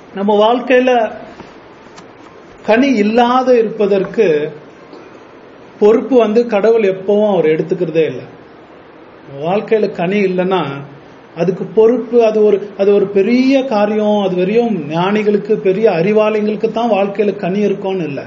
நம்ம வாழ்க்கையில கனி இல்லாத இருப்பதற்கு பொறுப்பு வந்து கடவுள் எப்பவும் அவர் எடுத்துக்கிறதே இல்லை வாழ்க்கையில கனி இல்லைன்னா அதுக்கு பொறுப்பு அது ஒரு அது ஒரு பெரிய காரியம் அது வெறும் ஞானிகளுக்கு பெரிய அறிவாளிங்களுக்கு தான் வாழ்க்கையில கனி இருக்கும்னு இல்லை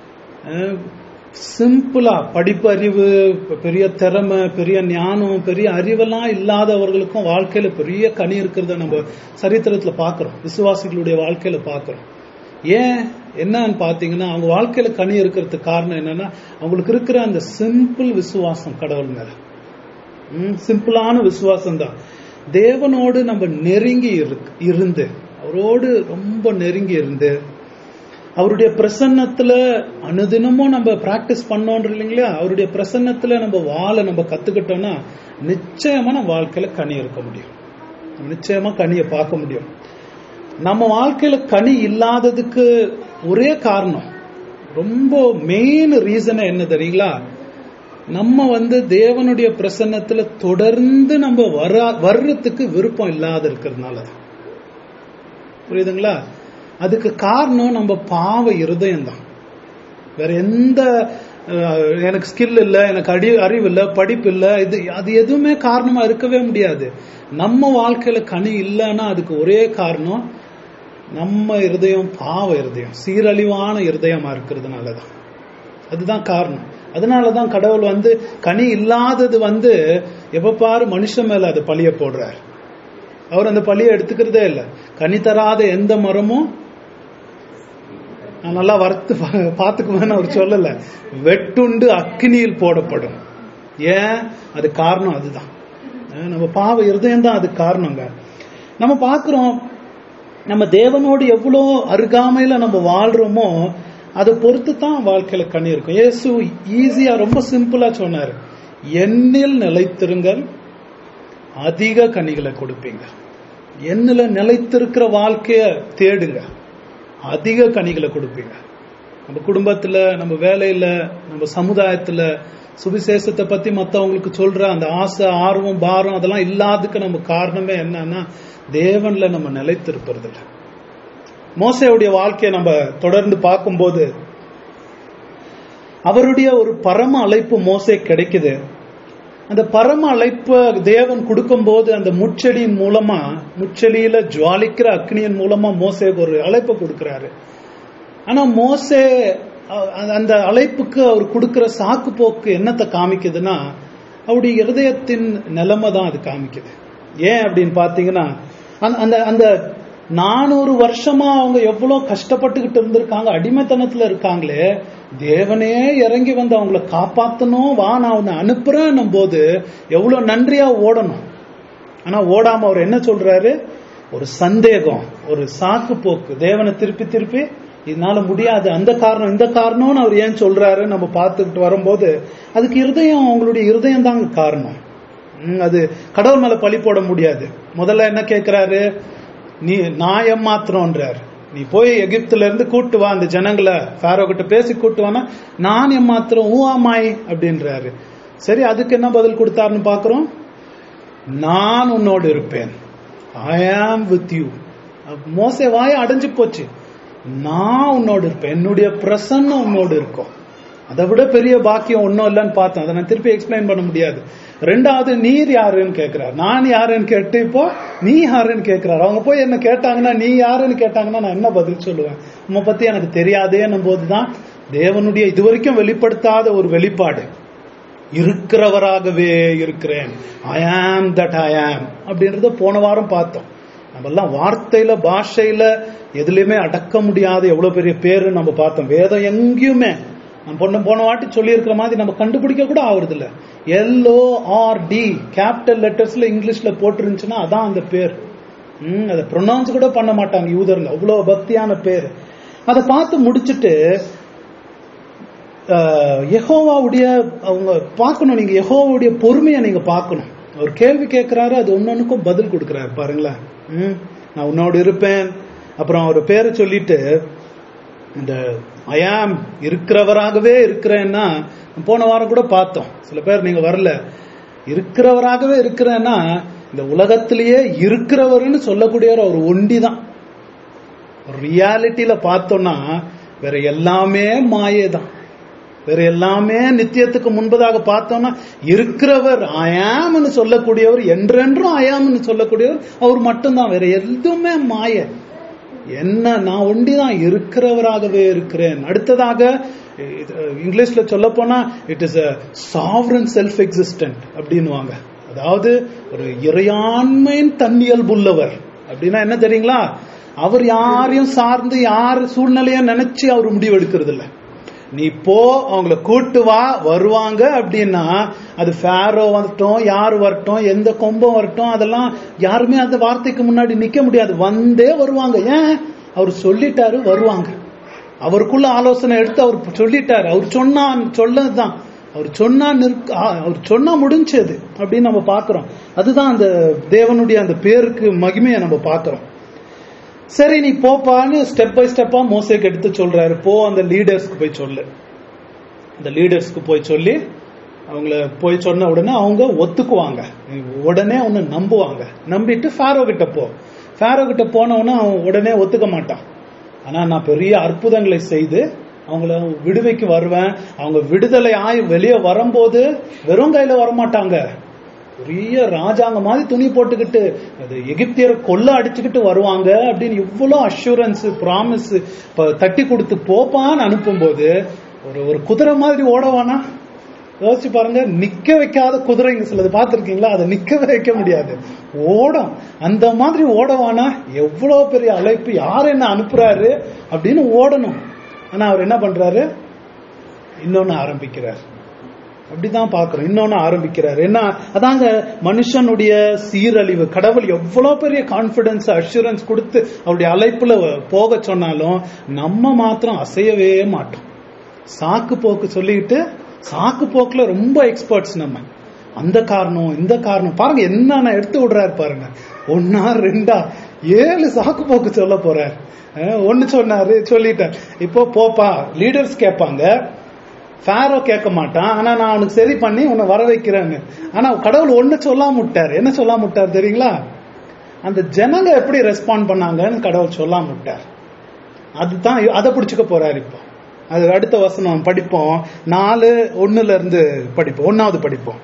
சிம்பிளா படிப்பு அறிவு பெரிய திறமை பெரிய ஞானம் பெரிய அறிவெல்லாம் இல்லாதவர்களுக்கும் வாழ்க்கையில பெரிய கனி இருக்கிறத நம்ம சரித்திரத்துல பாக்குறோம் விசுவாசிகளுடைய வாழ்க்கையில பாக்குறோம் ஏன் என்னன்னு பாத்தீங்கன்னா அவங்க வாழ்க்கையில கனி இருக்கிறதுக்கு காரணம் என்னன்னா அவங்களுக்கு இருக்கிற அந்த சிம்பிள் விசுவாசம் கடவுள் மேல சிம்பிளான விசுவாசம் தான் தேவனோடு நம்ம நெருங்கி இருந்து அவரோடு ரொம்ப நெருங்கி இருந்து அவருடைய பிரசன்னத்துல அனுதினமும் நம்ம பிராக்டிஸ் பண்ணோன்ற இல்லைங்களா அவருடைய பிரசன்னத்துல நம்ம வாழ நம்ம கத்துக்கிட்டோம்னா நிச்சயமா நம்ம வாழ்க்கையில கனி இருக்க முடியும் நிச்சயமா கனியை பார்க்க முடியும் நம்ம வாழ்க்கையில கனி இல்லாததுக்கு ஒரே காரணம் ரொம்ப மெயின் ரீசன் என்ன தெரியுங்களா நம்ம வந்து தேவனுடைய பிரசன்னத்துல தொடர்ந்து நம்ம வர வர்றதுக்கு விருப்பம் இல்லாத இருக்கிறதுனால புரியுதுங்களா அதுக்கு காரணம் நம்ம பாவ இருதயம் தான் வேற எந்த எனக்கு ஸ்கில் இல்லை எனக்கு அடி அறிவு இல்லை படிப்பு இல்லை இது அது எதுவுமே காரணமா இருக்கவே முடியாது நம்ம வாழ்க்கையில கனி இல்லைன்னா அதுக்கு ஒரே காரணம் நம்ம இருதயம் பாவ இருதயம் சீரழிவான இருதயமா இருக்கிறதுனாலதான் அதுதான் காரணம் அதனாலதான் கடவுள் வந்து கனி இல்லாதது வந்து எப்ப பாரு மனுஷன் மேல அது பழிய போடுறார் அவர் அந்த பழிய எடுத்துக்கிறதே இல்லை கனி தராத எந்த மரமும் நான் நல்லா வறுத்து பார்த்துக்குவேன்னு அவர் சொல்லல வெட்டுண்டு அக்னியில் போடப்படும் ஏன் அது காரணம் அதுதான் நம்ம பாவ இருதயம் தான் அதுக்கு காரணங்க நம்ம பார்க்கிறோம் நம்ம தேவனோடு எவ்வளோ அருகாமையில நம்ம வாழ்றோமோ அதை பொறுத்து தான் வாழ்க்கையில கனி இருக்கும் ஏசு ஈஸியா ரொம்ப சிம்பிளா சொன்னாரு எண்ணில் நிலைத்திருங்கள் அதிக கனிகளை கொடுப்பீங்க எண்ணில நிலைத்திருக்கிற வாழ்க்கைய தேடுங்க அதிக கனிகளை கொடுப்பீங்க நம்ம குடும்பத்துல நம்ம வேலையில நம்ம சமுதாயத்துல சுவிசேஷத்தை பத்தி மத்தவங்களுக்கு சொல்ற அந்த ஆசை ஆர்வம் பாரம் அதெல்லாம் இல்லாததுக்கு நம்ம காரணமே என்னன்னா தேவன்ல நம்ம நிலைத்திருப்பது இல்லை மோசையுடைய வாழ்க்கையை நம்ம தொடர்ந்து பார்க்கும்போது அவருடைய ஒரு பரம அழைப்பு மோசை கிடைக்குது அந்த பரம அழைப்ப தேவன் கொடுக்கும்போது அந்த முச்செடியின் மூலமா முச்செடியில ஜுவாலிக்கிற அக்னியின் மூலமா மோசேக்கு ஒரு அழைப்பை கொடுக்கிறாரு ஆனா மோசே அந்த அழைப்புக்கு அவர் கொடுக்கிற சாக்கு போக்கு என்னத்தை காமிக்குதுன்னா அவருடைய இருதயத்தின் நிலைமை தான் அது காமிக்குது ஏன் அப்படின்னு பாத்தீங்கன்னா அந்த அந்த நானூறு வருஷமா அவங்க எவ்வளவு கஷ்டப்பட்டுக்கிட்டு இருந்திருக்காங்க அடிமைத்தனத்துல இருக்காங்களே தேவனே இறங்கி வந்து அவங்கள காப்பாத்தணும் வா நான் உன்னை அனுப்புறேன்னும் போது எவ்வளவு நன்றியா ஓடணும் ஆனா ஓடாம அவர் என்ன சொல்றாரு ஒரு சந்தேகம் ஒரு சாக்கு போக்கு தேவனை திருப்பி திருப்பி இதனால முடியாது அந்த காரணம் இந்த காரணம்னு அவர் ஏன் சொல்றாரு நம்ம பார்த்துக்கிட்டு வரும்போது அதுக்கு இருதயம் அவங்களுடைய இருதயம் தாங்க காரணம் அது கடவுள் மேல பழி போட முடியாது முதல்ல என்ன கேட்கிறாரு நீ நான் ஏமாத்திரம்ன்றார் நீ போய் எகிப்துல இருந்து கூட்டு வா அந்த ஜனங்களை ஃபேரோ கிட்ட பேசி கூட்டு வானா நான் ஏமாத்திரம் ஊ ஆமாய் அப்படின்றாரு சரி அதுக்கு என்ன பதில் கொடுத்தாருன்னு பாக்குறோம் நான் உன்னோடு இருப்பேன் ஐ ஆம் வித் யூ மோசே வாய அடைஞ்சு போச்சு நான் உன்னோடு இருப்பேன் என்னுடைய பிரசன்னம் உன்னோடு இருக்கும் அதை விட பெரிய பாக்கியம் ஒன்றும் இல்லைன்னு பார்த்தேன் அதை நான் திருப்பி எக்ஸ்பிளைன் பண்ண முடியாது ரெண்டாவது நீர் யாருன்னு கேட்கிறார் நான் யாருன்னு கேட்டு இப்போ நீ யாருன்னு கேட்கிறார் அவங்க போய் என்ன கேட்டாங்கன்னா நீ யாருன்னு கேட்டாங்கன்னா நான் என்ன பதில் சொல்லுவேன் உன்னை பத்தி எனக்கு தெரியாதேன்னும் போதுதான் தேவனுடைய இதுவரைக்கும் வெளிப்படுத்தாத ஒரு வெளிப்பாடு இருக்கிறவராகவே இருக்கிறேன் ஐ ஆம் தட் ஐ ஆம் அப்படின்றத போன வாரம் பார்த்தோம் நம்ம எல்லாம் வார்த்தையில பாஷையில எதுலையுமே அடக்க முடியாத எவ்வளவு பெரிய பேரு நம்ம பார்த்தோம் வேதம் எங்கேயுமே நம்ம பொண்ணு போன வாட்டி சொல்லி இருக்கிற மாதிரி நம்ம கண்டுபிடிக்க கூட ஆகுறது இல்ல எல்ஓ ஆர் டி கேபிட்டல் லெட்டர்ஸ்ல இங்கிலீஷ்ல போட்டுருந்துச்சுன்னா அதான் அந்த பேர் ம் அதை ப்ரொனவுன்ஸ் கூட பண்ண மாட்டாங்க யூதர்ல அவ்வளவு பக்தியான பேர் அதை பார்த்து முடிச்சுட்டு யெகோவாவுடைய அவங்க பார்க்கணும் நீங்க யெகோவாவுடைய பொறுமையை நீங்க பார்க்கணும் ஒரு கேள்வி கேட்கிறாரு அது ஒன்னொன்னுக்கும் பதில் கொடுக்கிறாரு பாருங்களேன் ம் நான் உன்னோடு இருப்பேன் அப்புறம் அவர் பேரை சொல்லிட்டு இந்த ஐயாம் இருக்கிறவராகவே இருக்கிறேன்னா போன வாரம் கூட பார்த்தோம் சில பேர் நீங்க வரல இருக்கிறவராகவே இருக்கிறேன்னா இந்த உலகத்திலேயே இருக்கிறவர்னு சொல்லக்கூடியவர் அவர் ஒண்டி தான் ரியாலிட்டியில பார்த்தோம்னா வேற எல்லாமே மாயேதான் வேற எல்லாமே நித்தியத்துக்கு முன்பதாக பார்த்தோம்னா இருக்கிறவர் அயாம்னு சொல்லக்கூடியவர் என்றென்றும் அயாம்னு சொல்லக்கூடியவர் அவர் மட்டும்தான் வேற எதுவுமே மாய என்ன நான் ஒண்டிதான் இருக்கிறவராகவே இருக்கிறேன் அடுத்ததாக இது, இங்கிலீஷ்ல சொல்ல போனா it is a sovereign self existent அப்படின்னுவாங்க அதாவது ஒரு இறையாண்மையின் தன்னியல்புள்ளவர் அப்படின்னா என்ன தெரியுங்களா அவர் யாரையும் சார்ந்து யார் சூழ்நிலைய நினைச்சு அவர் முடிவு எடுக்கிறது இல்ல நீ போ அவங்கள கூட்டு வா வருவாங்க அப்படின்னா அது ஃபேரோ வரட்டும் யார் வரட்டும் எந்த கொம்பம் வரட்டும் அதெல்லாம் யாருமே அந்த வார்த்தைக்கு முன்னாடி நிக்க முடியாது வந்தே வருவாங்க ஏன் அவர் சொல்லிட்டாரு வருவாங்க அவருக்குள்ள ஆலோசனை எடுத்து அவர் சொல்லிட்டாரு அவர் சொன்னா சொன்னதுதான் அவர் சொன்னா நிற்க ஆ, அவர் சொன்னா முடிஞ்சது அப்படின்னு நம்ம பாக்குறோம் அதுதான் அந்த தேவனுடைய அந்த பேருக்கு மகிமையை நம்ம பாக்குறோம் சரி நீ போப்பான்னு ஸ்டெப் பை ஸ்டெப்பா மோசேக்கு எடுத்து சொல்றாரு போ அந்த லீடர்ஸ்க்கு போய் சொல்லு அந்த லீடர்ஸ்க்கு போய் சொல்லி அவங்கள போய் சொன்ன உடனே அவங்க ஒத்துக்குவாங்க உடனே ஒன்னு நம்புவாங்க நம்பிட்டு ஃபாரோ கிட்ட போ ஃபாரோ கிட்ட போன உடனே அவன் உடனே ஒத்துக்க மாட்டான் ஆனா நான் பெரிய அற்புதங்களை செய்து அவங்கள விடுவைக்கு வருவேன் அவங்க விடுதலை ஆகி வெளியே வரும்போது வெறும் கையில வரமாட்டாங்க பெரிய ராஜாங்க மாதிரி துணி போட்டுக்கிட்டு அது எகிப்தியரை கொல்ல அடிச்சுக்கிட்டு வருவாங்க அப்படின்னு இவ்வளவு அஷூரன்ஸ் ப்ராமிஸ் தட்டி கொடுத்து போப்பான்னு அனுப்பும்போது ஒரு ஒரு குதிரை மாதிரி ஓடவானா யோசிச்சு பாருங்க நிக்க வைக்காத குதிரைங்க சிலது பார்த்திருக்கீங்களா அதை நிக்க வைக்க முடியாது ஓடும் அந்த மாதிரி ஓடவானா எவ்வளவு பெரிய அழைப்பு யார் என்ன அனுப்புறாரு அப்படின்னு ஓடணும் ஆனா அவர் என்ன பண்றாரு இன்னொன்னு ஆரம்பிக்கிறார் அப்படிதான் பாக்குறோம் இன்னொன்னு ஆரம்பிக்கிறார் என்ன அதாங்க மனுஷனுடைய சீரழிவு கடவுள் எவ்வளவு பெரிய கான்பிடன்ஸ் அஷூரன்ஸ் கொடுத்து அவருடைய அழைப்புல போக சொன்னாலும் நம்ம மாத்திரம் அசையவே மாட்டோம் சாக்கு போக்கு சொல்லிட்டு சாக்கு போக்குல ரொம்ப எக்ஸ்பர்ட்ஸ் நம்ம அந்த காரணம் இந்த காரணம் பாருங்க என்னென்ன எடுத்து விடுறாரு பாருங்க ஒன்னா ரெண்டா ஏழு சாக்கு போக்கு சொல்ல போறார் அஹ் ஒண்ணு சொன்னாரு சொல்லிட்டார் இப்போ போப்பா லீடர்ஸ் கேட்பாங்க ஃபேரோ கேட்க மாட்டான் ஆனா நான் அவனுக்கு சரி பண்ணி உன்னை வர வைக்கிறேன்னு ஆனா கடவுள் ஒண்ணு சொல்லாம விட்டார் என்ன சொல்லாம விட்டார் தெரியுங்களா அந்த ஜனங்க எப்படி ரெஸ்பாண்ட் பண்ணாங்கன்னு கடவுள் சொல்லாம விட்டார் அதுதான் அதை பிடிச்சுக்க போறாரு இப்போ அது அடுத்த வசனம் படிப்போம் நாலு ஒண்ணுல இருந்து படிப்போம் ஒன்னாவது படிப்போம்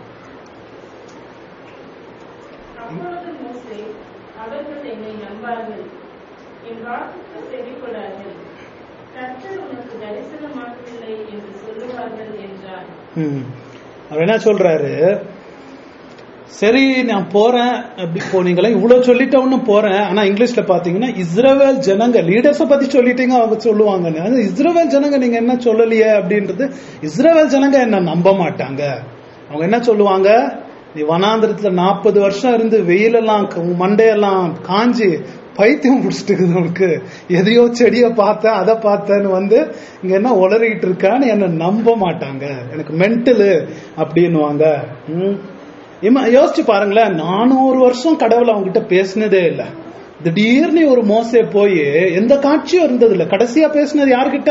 அப்பொழுது மோசே அவர்கள் என்னை நம்பார்கள் என் வாக்குக்கு செவிகொடார்கள் கர்த்தர் உனக்கு தரிசனமாகவில்லை என்று சொல்லுவார்கள் என்றார் ம். அவர் என்ன சொல்றாரு சரி நான் போறேன் அப்படி போனீங்களா இவ்வளவு சொல்லிட்டவனு போறேன் ஆனா இங்கிலீஷ்ல பாத்தீங்கன்னா இஸ்ரவேல் ஜனங்க லீடர்ஸ பத்தி சொல்லிட்டீங்க அவங்க சொல்லுவாங்கன்னு அது இஸ்ரவேல் ஜனங்க நீங்க என்ன சொல்லலையே அப்படின்றது இஸ்ரவேல் ஜனங்க என்ன நம்ப மாட்டாங்க அவங்க என்ன சொல்லுவாங்க நீ வனாந்திரத்துல நாற்பது வருஷம் இருந்து வெயிலெல்லாம் க- உன் மண்டையெல்லாம் காஞ்சி பைத்தியம் பிடிச்சிட்டு உனக்கு எதையோ செடியை பார்த்தேன் அதை பார்த்தேன்னு வந்து இங்க என்ன உளறிக்கிட்டு இருக்கான்னு என்ன நம்ப மாட்டாங்க எனக்கு மென்டலு அப்படின்னுவாங்க ம். இம்ம- யோசிச்சு பாருங்களேன் நானூறு வருஷம் கடவுள் அவங்க கிட்ட பேசினதே இல்ல திடீர்னு ஒரு மோசே போய் எந்த காட்சியும் இருந்தது இல்ல கடைசியா பேசினது யார்கிட்ட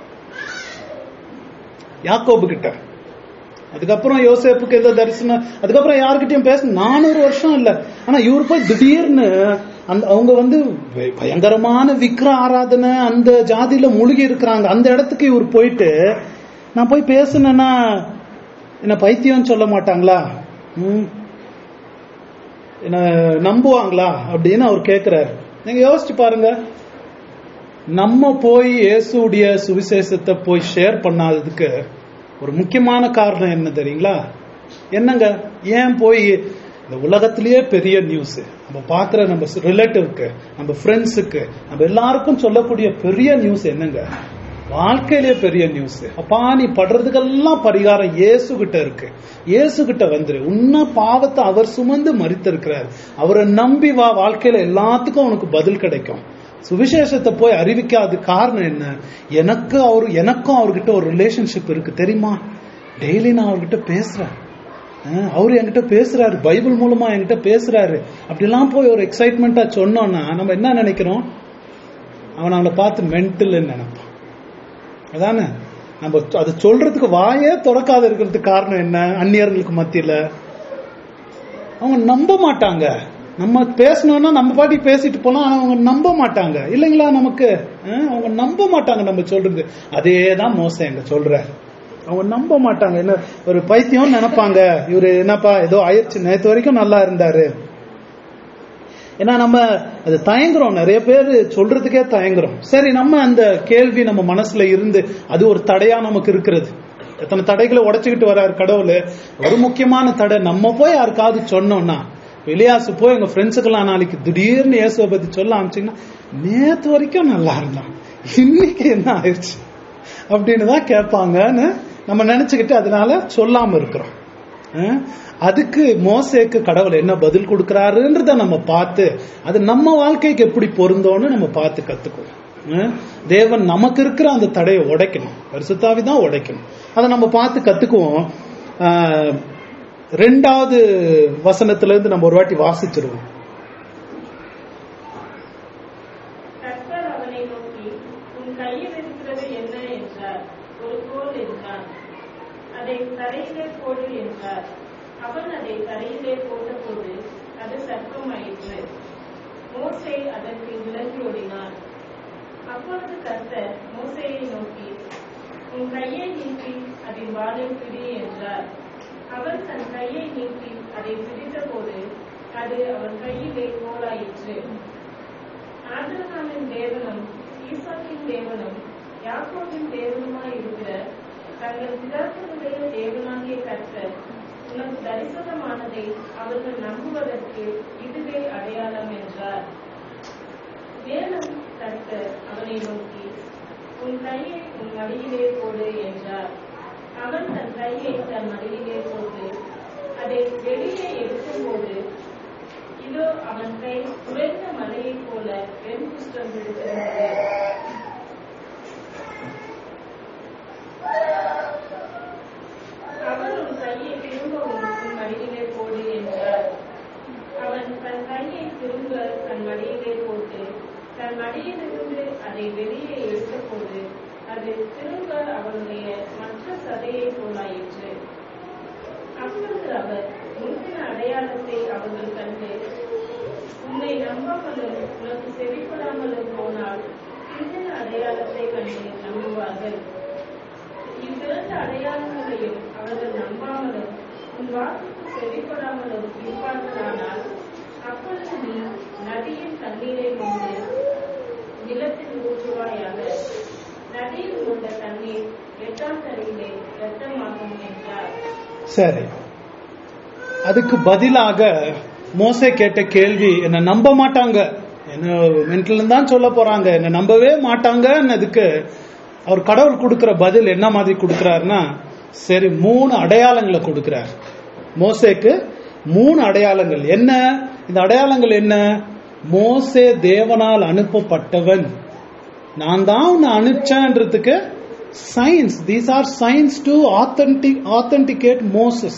யாக்கோபு கிட்ட அதுக்கப்புறம் யோசேப்புக்கு ஏதோ தரிசனம் அதுக்கப்புறம் யார்கிட்டயும் பேச நானூறு வருஷம் இல்ல ஆனா இவர் போய் திடீர்னு அந்த அவங்க வந்து பய- பயங்கரமான விக்கிர ஆராதனை அந்த ஜாதியில மூழ்கி இருக்கிறாங்க அந்த இடத்துக்கு இவர் போயிட்டு நான் போய் பேசுனேன்னா என்ன பைத்தியம் சொல்ல மாட்டாங்களா ம். என்ன நம்புவாங்களா அப்படின்னு அவர் கேக்குறாரு நீங்க யோசிச்சு பாருங்க நம்ம போய் இயேசுடைய சுவிசேஷத்தை போய் ஷேர் பண்ணாததுக்கு ஒரு முக்கியமான காரணம் என்ன தெரியுங்களா என்னங்க ஏன் போய் இந்த உலகத்திலேயே பெரிய நியூஸ் நம்ம பார்க்குற நம்ம ரிலேட்டிவ்க்கு நம்ம ஃப்ரெண்ட்ஸுக்கு நம்ம எல்லாருக்கும் சொல்லக்கூடிய பெரிய நியூஸ் என்னங்க வாழ்க்கையிலேயே பெரிய நியூஸ் அப்பா நீ படுறதுக்கெல்லாம் பரிகாரம் இயேசு கிட்ட இருக்கு இயேசு கிட்ட வந்துரு உன்ன பாவத்தை அவர் சுமந்து மறித்திருக்கிறார் அவரை நம்பி வா வாழ்க்கையில எல்லாத்துக்கும் உனக்கு பதில் கிடைக்கும் சுவிசேஷத்தை போய் அறிவிக்காத காரணம் என்ன எனக்கு அவர் எனக்கும் அவர்கிட்ட ஒரு ரிலேஷன்ஷிப் இருக்கு தெரியுமா டெய்லி நான் அவர்கிட்ட பேசுறேன் அஹ் அவர் என்கிட்ட பேசுறாரு பைபிள் மூலமா என்கிட்ட பேசுறாரு அப்படிலாம் போய் ஒரு எக்ஸைட்மெண்டா சொன்னோம்னா நம்ம என்ன நினைக்கிறோம் அவன் அவளை பார்த்து மென்டல்னு நினைப்பான் அதானே நம்ம அதை சொல்றதுக்கு வாயே திறக்காத இருக்கிறதுக்கு காரணம் என்ன அந்நியர்களுக்கு மத்தியில அவங்க நம்ப மாட்டாங்க நம்ம பேசணும்னா நம்ம பாட்டுக்கு பேசிட்டு போலாம் ஆனா அவங்க நம்ப மாட்டாங்க இல்லைங்களா நமக்கு அஹ், அவங்க நம்ப மாட்டாங்க நம்ம சொல்றது அதே தான் மோசம் எங்க சொல்றாரு அவங்க நம்ப மாட்டாங்க என்ன ஒரு பைத்தியம் நினைப்பாங்க இவரு என்னப்பா ஏதோ ஆயிடுச்சு நேத்து வரைக்கும் நல்லா இருந்தாரு ஏன்னா நம்ம அது தயங்குறோம் நிறைய பேர் சொல்றதுக்கே தயங்குறோம் சரி நம்ம அந்த கேள்வி நம்ம மனசுல இருந்து அது ஒரு தடையா நமக்கு இருக்கிறது எத்தனை தடைகளை உடைச்சுக்கிட்டு வர்றாரு கடவுள் ஒரு முக்கியமான தடை நம்ம போய் யாருக்காவது சொன்னோம்னா வெளியாசு போய் எங்க ஃப்ரெண்ட்ஸுக்கெல்லாம் நாளைக்கு திடீர்னு இயேசுவை பத்தி சொல்ல ஆரம்பிச்சீங்கன்னா நேத்து வரைக்கும் நல்லா இருந்தான் இன்னைக்கு என்ன ஆயிடுச்சு அப்படின்னு தான் கேட்பாங்கன்னு நம்ம நினைச்சுக்கிட்டு அதனால சொல்லாம இருக்கிறோம் அஹ் அதுக்கு மோசேக்கு கடவுள் என்ன பதில் கொடுக்கறாருன்றத நம்ம பார்த்து அது நம்ம வாழ்க்கைக்கு எப்படி பொருந்தோன்னு நம்ம பார்த்து கத்துக்குவோம் அஹ் தேவன் நமக்கு இருக்கிற அந்த தடையை உடைக்கணும் பரிசுத்தாவி தான் உடைக்கணும் அதை நம்ம பார்த்து கத்துக்குவோம் அஹ் ரெண்டாவது வசனத்துல இருந்து நம்ம ஒரு வாட்டி வாசிச்சிருவோம் கர்த்தர் அவனை நோக்கி உன் கையில் இருக்கிறது என்ன என்றார் ஒரு கோல் என்றான் அதை தரையிலே போடு என்றார் அவன் அதை தரையிலே போட்டபோது அது சர்ப்பமாயிற்று மோசே அதற்கு விலகி ஓடினான் அப்பொழுது கர்த்தர் மோசேயை நோக்கி உன் கையை நீட்டி அதின் வாளை பிடி என்றார் அவன் தன் கையை நீட்டி அதை பிடித்தபோது அது அவன் கையிலே கோலாயிற்று ஆபிரகாமின் தேவனும் ஈசாக்கின் தேவனும் யாக்கோபின் தேவனுமாய் இருக்கிற தங்கள் பிதாக்களுடைய தேவனாகிய கர்த்தர் உனக்கு தரிசனமானதை அவர்கள் நம்புவதற்கு இதுவே அடையாளம் என்றார் மேலும் கர்த்தர் அவனை நோக்கி உன் கையை உன் மடியிலே போடு என்றார் அவன் தன் கையை தன் மடியிலே போட்டு அதை வெளியே எடுக்கும்போது இதோ அவன் கை குறைந்த மலையைப் போல வெண்குஷ்டம் விழுகிறது அவன் உன் கையை திரும்பவும் உன் மடியிலே போடு என்றார் அவன் தன் கையை திரும்ப தன் மடியிலே போட்டு தன் மடியிலிருந்து அதை வெளியே எடுத்தபோது அது திரும்ப அவனுடைய மற்ற சதையை போலாயிற்று அப்பொழுது அவர் முந்தின அடையாளத்தை அவர்கள் கண்டு உன்னை நம்பாமலும் உனக்கு செவிப்படாமலும் போனால் பிந்தின அடையாளத்தை கண்டு நம்புவார்கள் இவ்விரண்டு அடையாளங்களையும் அவர்கள் நம்பாமலும் உன் வாக்குக்கு செவிப்படாமலும் இருப்பார்களானால் அப்பொழுது நீ நதியின் தண்ணீரை கொண்டு நிலத்தில் ஊற்றுவாயாக நதியில் உள்ள தண்ணீர் எட்டாம் தரையிலே இரத்தமாகும் என்றார் சரி அதுக்கு பதிலாக மோசே கேட்ட கேள்வி என்ன நம்ப மாட்டாங்க என்ன மென்டல் தான் சொல்ல போறாங்க என்ன நம்பவே மாட்டாங்கன்னதுக்கு அவர் கடவுள் கொடுக்கிற பதில் என்ன மாதிரி கொடுக்கிறாருன்னா சரி மூணு அடையாளங்களை கொடுக்கிறார் மோசேக்கு மூணு அடையாளங்கள் என்ன இந்த அடையாளங்கள் என்ன மோசே தேவனால் அனுப்பப்பட்டவன் நான் தான் உன்னை அனுப்பிச்சேன்றதுக்கு signs these are signs to authentic authenticate Moses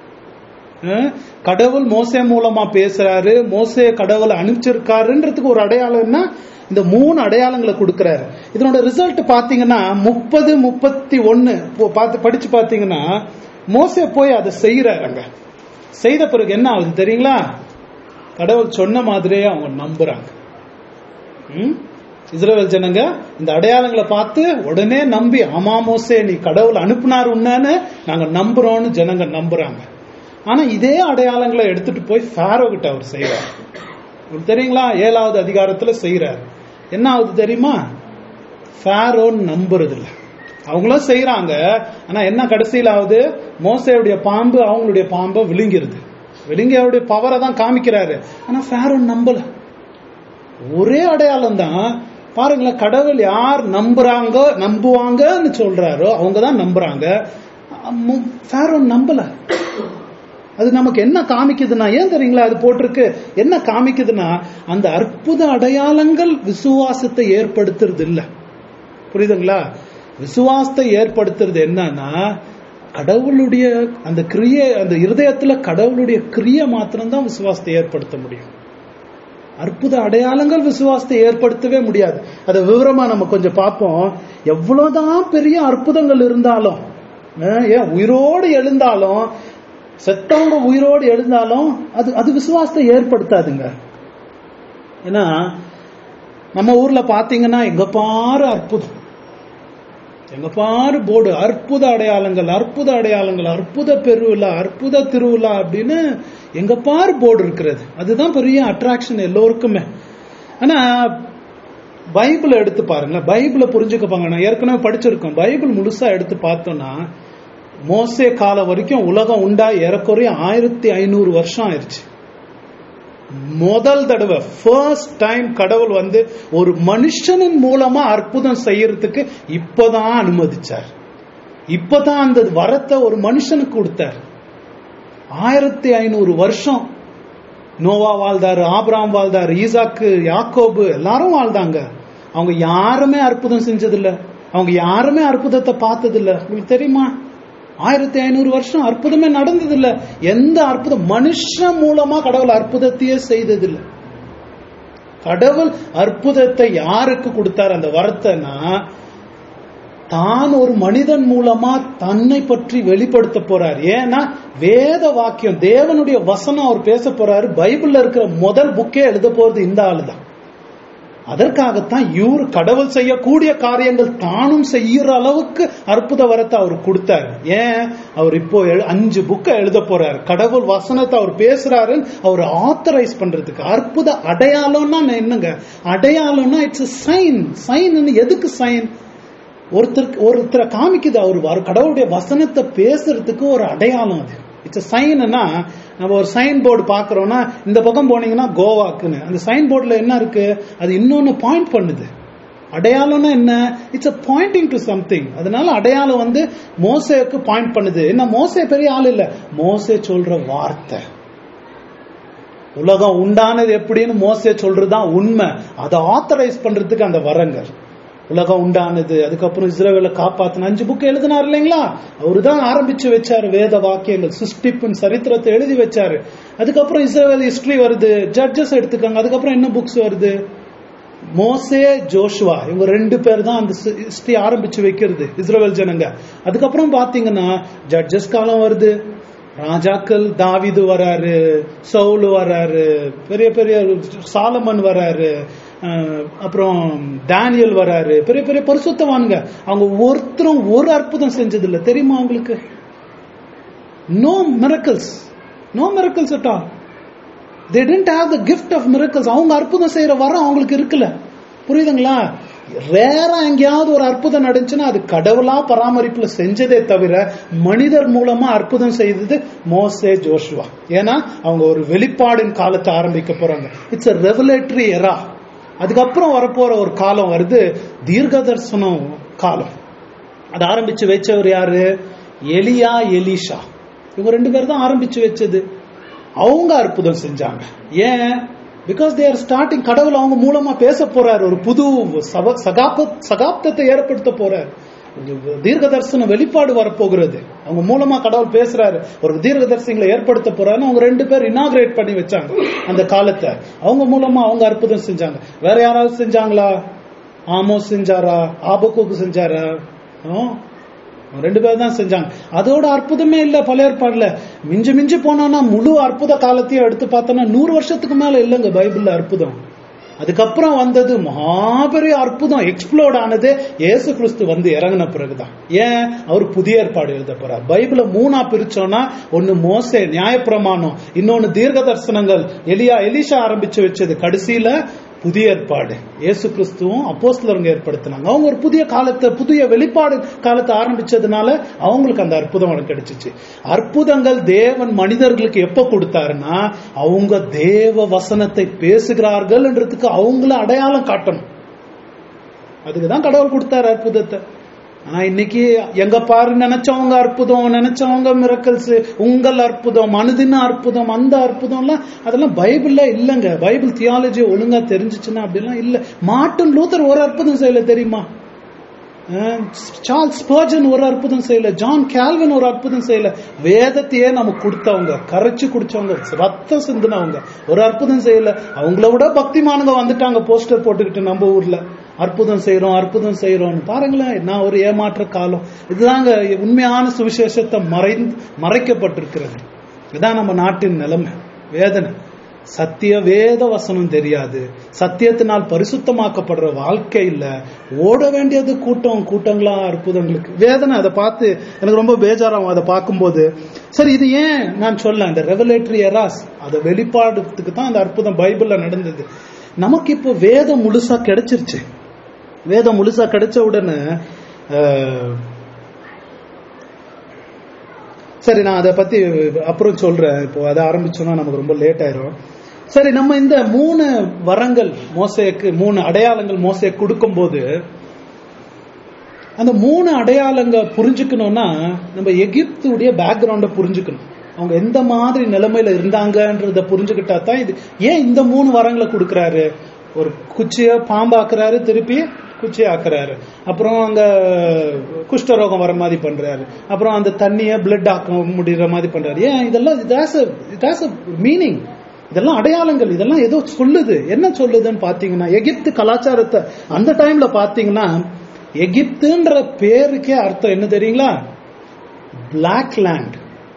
கடவுள் மோசே மூலமா பேசுறாரு மோசே கடவுளை அனுப்பிச்சிருக்காருன்றதுக்கு ஒரு அடையாளம் என்ன இந்த மூணு அடையாளங்களை கொடுக்கிறாரு இதனோட ரிசல்ட் பாத்தீங்கன்னா முப்பது முப்பத்தி ஒன்னு பார்த்து படிச்சு பாத்தீங்கன்னா மோசே போய் அதை செய்யறாரு அங்க செய்த பிறகு என்ன ஆகுது தெரியுங்களா கடவுள் சொன்ன மாதிரியே அவங்க நம்புறாங்க ம்? இஸ்ரவேல் ஜனங்க இந்த அடையாளங்களை பார்த்து உடனே நம்பி ஆமா மோசே நீ கடவுள் அனுப்புனார் உன்னன்னு நாங்க நம்புறோம்னு ஜனங்க நம்புறாங்க ஆனா இதே அடையாளங்களை எடுத்துட்டு போய் ஃபேரோ கிட்ட அவர் செய்யறார் உங்களுக்கு தெரியுங்களா ஏழாவது அதிகாரத்துல செய்யறார் என்ன ஆகுது தெரியுமா ஃபேரோன்னு நம்புறது இல்ல அவங்களும் செய்யறாங்க ஆனா என்ன கடைசியில் ஆகுது மோசையுடைய பாம்பு அவங்களுடைய பாம்பை விழுங்கிருது விழுங்கி அவருடைய பவரை தான் காமிக்கிறாரு ஆனா ஃபேரோன் நம்பல ஒரே அடையாளம் தான் பாருங்களேன் கடவுள் யார் நம்புறாங்க நம்புவாங்கன்னு சொல்றாரோ அவங்க தான் நம்புறாங்க அம்மு- ஃபேரோன் நம்பல அது நமக்கு என்ன காமிக்குதுன்னா ஏன் தெரியுங்களா அது போட்டிருக்கு என்ன காமிக்குதுன்னா அந்த அற்புத அடையாளங்கள் விசுவாசத்தை ஏற்படுத்துறது இல்ல புரியுதுங்களா விசுவாசத்தை ஏற்படுத்துறது என்னன்னா கடவுளுடைய அந்த கிரியை அந்த இருதயத்துல கடவுளுடைய கிரியை மாத்திரம்தான் விசுவாசத்தை ஏற்படுத்த முடியும் அற்புத அடையாளங்கள் விசுவாசத்தை ஏற்படுத்தவே முடியாது அதை விவரமா நம்ம கொஞ்சம் பார்ப்போம் எவ்வளவுதான் பெரிய அற்புதங்கள் இருந்தாலும் அஹ், ஏன் உயிரோடு எழுந்தாலும் செத்தவங்க உயிரோடு எழுந்தாலும் அது அது விசுவாசத்தை ஏற்படுத்தாதுங்க ஏன்னா நம்ம ஊர்ல பாத்தீங்கன்னா எங்க பாரு அற்புதம் எங்க பாரு போர்டு அற்புத அடையாளங்கள் அற்புத அடையாளங்கள் அற்புத பெருவிழா அற்புத திருவிழா அப்படின்னு எங்க பாரு போர்டு இருக்கிறது அதுதான் பெரிய அட்ராக்ஷன் எல்லோருக்குமே ஆனா பைபிளை எடுத்து பாருங்களேன் பைபிளை புரிஞ்சுக்கப்பாங்க நான் ஏற்கனவே படிச்சிருக்கோம் பைபிள் முழுசா எடுத்து பார்த்தோம்னா மோசே காலம் வரைக்கும் உலகம் உண்டா ஏறக்குறைய ஆயிரத்தி ஐநூறு வருஷம் ஆயிருச்சு முதல் தடவை ஃபர்ஸ்ட் டைம் கடவுள் வந்து ஒரு மனுஷனின் மூலமா அற்புதம் செய்யறதுக்கு இப்பதான் அனுமதிச்சார் இப்பதான் அந்த வரத்தை ஒரு மனுஷனுக்கு கொடுத்தார் ஆயிரத்தி ஐநூறு வருஷம் நோவா வாழ்ந்தாரு ஆபிராம் வாழ்ந்தாரு ஈசாக்கு யாக்கோபு எல்லாரும் வாழ்ந்தாங்க அவங்க யாருமே அற்புதம் செஞ்சதில்ல அவங்க யாருமே அற்புதத்தை பார்த்ததில்ல உங்களுக்கு தெரியுமா ஆயிரத்தி ஐநூறு வருஷம் அற்புதமே நடந்ததில்ல எந்த அற்புதம் மனுஷன் மூலமா கடவுள் அற்புதத்தையே செய்ததில்ல கடவுள் அற்புதத்தை யாருக்கு கொடுத்தார் அந்த வரத்தைன்னா தான் ஒரு மனிதன் மூலமா தன்னை பற்றி வெளிப்படுத்த போறார் ஏன்னா வேத வாக்கியம் தேவனுடைய வசனம் அவர் பேச போறாரு பைபிள்ல இருக்கிற முதல் புக்கே எழுத போறது இந்த ஆளுதான் அதற்காகத்தான் இவர் கடவுள் செய்யக்கூடிய காரியங்கள் தானும் செய்யற அளவுக்கு அற்புத வரத்தை அவர் கொடுத்தாரு ஏன் அவர் இப்போ எழு- அஞ்சு புக்கை எழுத போறாரு கடவுள் வசனத்தை அவர் பேசுறாருன்னு அவர் ஆத்தரைஸ் பண்றதுக்கு அற்புத அடையாளம்னா என்னங்க அடையாளம்னா இட்ஸ் சைன் சைன் எதுக்கு சைன் ஒருத்தருக்கு ஒருத்தரை காமிக்குது அவர் வர- கடவுளுடைய வசனத்தை பேசுறதுக்கு ஒரு அடையாளம் அது இட்ஸ் சைன்னா நம்ம ஒரு சைன் போர்டு பாக்குறோம்னா இந்த பக்கம் போனீங்கன்னா கோவாக்குன்னு அந்த சைன் போர்டுல என்ன இருக்கு அது இன்னொன்னு பாயிண்ட் பண்ணுது அடையாளம்னா என்ன it's a pointing to something அதனால அடையாளம் வந்து மோசேக்கு பாயிண்ட் பண்ணுது என்ன மோசே பெரிய ஆள் இல்ல மோசே சொல்ற வார்த்தை உலகம் உண்டானது எப்படின்னு மோசே சொல்றதுதான் உண்மை அதை ஆத்தரைஸ் பண்றதுக்கு அந்த வரங்கள் உலகம் உண்டானது அதுக்கப்புறம் இஸ்ரேவேல காப்பாத்தின அஞ்சு புக் எழுதினார் இல்லைங்களா அவரு தான் ஆரம்பிச்சு வச்சாரு வேத வாக்கியங்கள் சிருஷ்டிப்பின் சரித்திரத்தை எழுதி வச்சாரு அதுக்கப்புறம் இஸ்ரேவேல் ஹிஸ்டரி வருது ஜட்ஜஸ் எடுத்துக்காங்க அதுக்கப்புறம் என்ன புக்ஸ் வருது மோசே ஜோஷுவா இவங்க ரெண்டு பேர் தான் அந்த ஹிஸ்டரி ஆரம்பிச்சு வைக்கிறது இஸ்ரேல் ஜனங்க அதுக்கப்புறம் பாத்தீங்கன்னா ஜட்ஜஸ் காலம் வருது ராஜாக்கள் தாவிது வராரு சவுல் வராரு பெரிய பெரிய சாலமன் வராரு அஹ், அப்புறம் டேனியல் வராரு பெரிய பெரிய பரிசுத்தவானுங்க அவங்க ஒருத்தரும் ஒரு அற்புதம் செஞ்சது இல்ல தெரியுமா அவங்களுக்கு no miracles no miracles at all they tend have the gift of miracles அவங்க அற்புதம் செய்யற வரம் அவங்களுக்கு இருக்குல்ல புரியுதுங்களா ரேரா எங்கேயாவது ஒரு அற்புதம் நடந்துச்சுன்னா அது கடவுளா பராமரிப்புல செஞ்சதே தவிர மனிதர் மூலமா அற்புதம் செய்தது மோசே ஜோஷுவா ஏன்னா அவங்க ஒரு வெளிப்பாடின் காலத்தை ஆரம்பிக்க போறாங்க இட்ஸ் a ரெவலேட்டரி எரா அதுக்கப்புறம் வரப்போற ஒரு காலம் வருது தீர்க்கதர்சனம் காலம் அது ஆரம்பிச்சு வச்சவர் யாரு எலியா எலிஷா இவங்க ரெண்டு பேர் தான் ஆரம்பிச்சு வச்சது அவங்க அற்புதம் செஞ்சாங்க ஏன் பிகாஸ் தேர் ஸ்டார்டிங் கடவுள் அவங்க மூலமா பேச போறாரு ஒரு புது சப- சகாப்த சகாப்தத்தை ஏற்படுத்த போறாரு ஒரு தீர்க்கதர்சன வெளிப்பாடு வரப்போகிறது அவங்க மூலமா கடவுள் பேசுறாரு ஒரு தீர்க்கதர்சிகளை ஏற்படுத்த போறாருன்னு அவங்க ரெண்டு பேர் இனாகிரேட் பண்ணி வச்சாங்க அந்த காலத்தை அவங்க மூலமா அவங்க அற்புதம் செஞ்சாங்க வேற யாராவது செஞ்சாங்களா ஆமோஸ் செஞ்சாரா ஆபக்குக்கு செஞ்சாரா ஆ? ரெண்டு பேர் தான் செஞ்சாங்க அதோட அற்புதமே இல்ல பழைய ஏற்பாடுல மிஞ்சு மிஞ்சு போனோம்னா முழு அற்புத காலத்தையும் எடுத்து பார்த்தோம்னா நூறு வருஷத்துக்கு மேல இல்லைங்க பைபிள்ல அற்புதம் அதுக்கப்புறம் வந்தது மகாபெரிய அற்புதம் எக்ஸ்ப்ளோர்ட் ஆனது இயேசு கிறிஸ்து வந்து இறங்கின பிறகுதான் ஏன் அவர் புதிய ஏற்பாடு எழுத போறார் பைபிள மூணா பிரிச்சோம்னா ஒன்னு மோசே நியாயப்பிரமாணம் இன்னொன்னு தீர்க்க தரிசனங்கள் எலியா எலிஷா ஆரம்பிச்சு வச்சது கடைசியில புதிய ஏற்பாடு இயேசு கிறிஸ்துவும் அப்போஸ்தலருங்க ஏற்படுத்தினாங்க அவங்க ஒரு புதிய காலத்தை புதிய வெளிப்பாடு காலத்தை ஆரம்பிச்சதுனால அவங்களுக்கு அந்த அற்புதம் அவனுக்கு கிடைச்சிச்சு அற்புதங்கள் தேவன் மனிதர்களுக்கு எப்ப கொடுத்தாருன்னா அவங்க தேவ வசனத்தை பேசுகிறார்கள்ன்றதுக்கு அவங்கள அடையாளம் காட்டணும் அதுக்கு தான் கடவுள் கொடுத்தாரு அற்புதத்தை ஆனா இன்னைக்கு எங்க பாரு நினைச்சவங்க அற்புதம் நினைச்சவங்க மிரக்கல்ஸ் உங்கள் அற்புதம் அனுதின அற்புதம் அந்த அற்புதம்லாம் அதெல்லாம் பைபிள்ல இல்லைங்க பைபிள் தியாலஜி ஒழுங்கா தெரிஞ்சுச்சுன்னா அப்படிலாம் இல்ல மார்ட்டின் லூத்தர் ஒரு அற்புதம் செய்யல தெரியுமா அஹ் சார்ல்ஸ் ஸ்பர்ஜன் ஒரு அற்புதம் செய்யல ஜான் கால்வின் ஒரு அற்புதம் செய்யல வேதத்தையே நமக்கு கொடுத்தவங்க கரைச்சு குடிச்சவங்க ரத்தம் சிந்தினவங்க ஒரு அற்புதம் செய்யல அவங்கள விட பக்திமானவங்க வந்துட்டாங்க போஸ்டர் போட்டுக்கிட்டு நம்ம ஊர்ல அற்புதம் செய்யறோம் அற்புதம் செய்யறோம்னு பாருங்களேன் நான் ஒரு ஏமாற்ற காலம் இதுதாங்க உண்மையான சுவிசேஷத்தை மறைந்து மறைக்கப்பட்டிருக்கிறது இதான் நம்ம நாட்டின் நிலைமை வேதனை சத்திய வேத வசனம் தெரியாது சத்தியத்தினால் பரிசுத்தமாக்கப்படுற வாழ்க்கை இல்ல ஓட வேண்டியது கூட்டம் கூட்டங்களா அற்புதங்களுக்கு வேதனை அதை பார்த்து எனக்கு ரொம்ப பேஜாராகும் அதை பார்க்கும்போது சரி இது ஏன் நான் சொல்ல இந்த ரெவலேட்டரி எராஸ் அதை வெளிப்பாடுறதுக்கு தான் அந்த அற்புதம் பைபிள்ல நடந்தது நமக்கு இப்போ வேதம் முழுசா கிடைச்சிருச்சு வேதம் முழுசா கிடைச்ச உடனே அஹ், சரி நான் அதை பத்தி அப்புறம் சொல்றேன் இப்போ அதை ஆரம்பிச்சோம்னா நமக்கு ரொம்ப லேட் ஆயிரும் சரி நம்ம இந்த மூணு வரங்கள் மோசைக்கு மூணு அடையாளங்கள் மோசைக்கு கொடுக்கும்போது அந்த மூணு அடையாளங்க புரிஞ்சுக்கணும்னா நம்ம எகிப்துடைய பேக்ரவுண்ட புரிஞ்சுக்கணும் அவங்க எந்த மாதிரி நிலைமையில இருந்தாங்கன்றத புரிஞ்சுக்கிட்டா தான் இது ஏன் இந்த மூணு வரங்களை கொடுக்கறாரு ஒரு குச்சிய பாம்பாக்குறாரு திருப்பி குச்சியை ஆக்குறாரு அப்புறம் அங்க குஷ்டரோகம் வர மாதிரி பண்றாரு அப்புறம் அந்த தண்ணிய பிளட் ஆக்க முடியற மாதிரி பண்றாரு ஏன் இதெல்லாம் இட் ஹாஸ் மீனிங் இதெல்லாம் அடையாளங்கள் இதெல்லாம் ஏதோ சொல்லுது என்ன சொல்லுதுன்னு பாத்தீங்கன்னா எகிப்து கலாச்சாரத்தை அந்த டைம்ல பாத்தீங்கன்னா எகிப்துன்ற பேருக்கே அர்த்தம் என்ன தெரியுங்களா பிளாக் லேண்ட்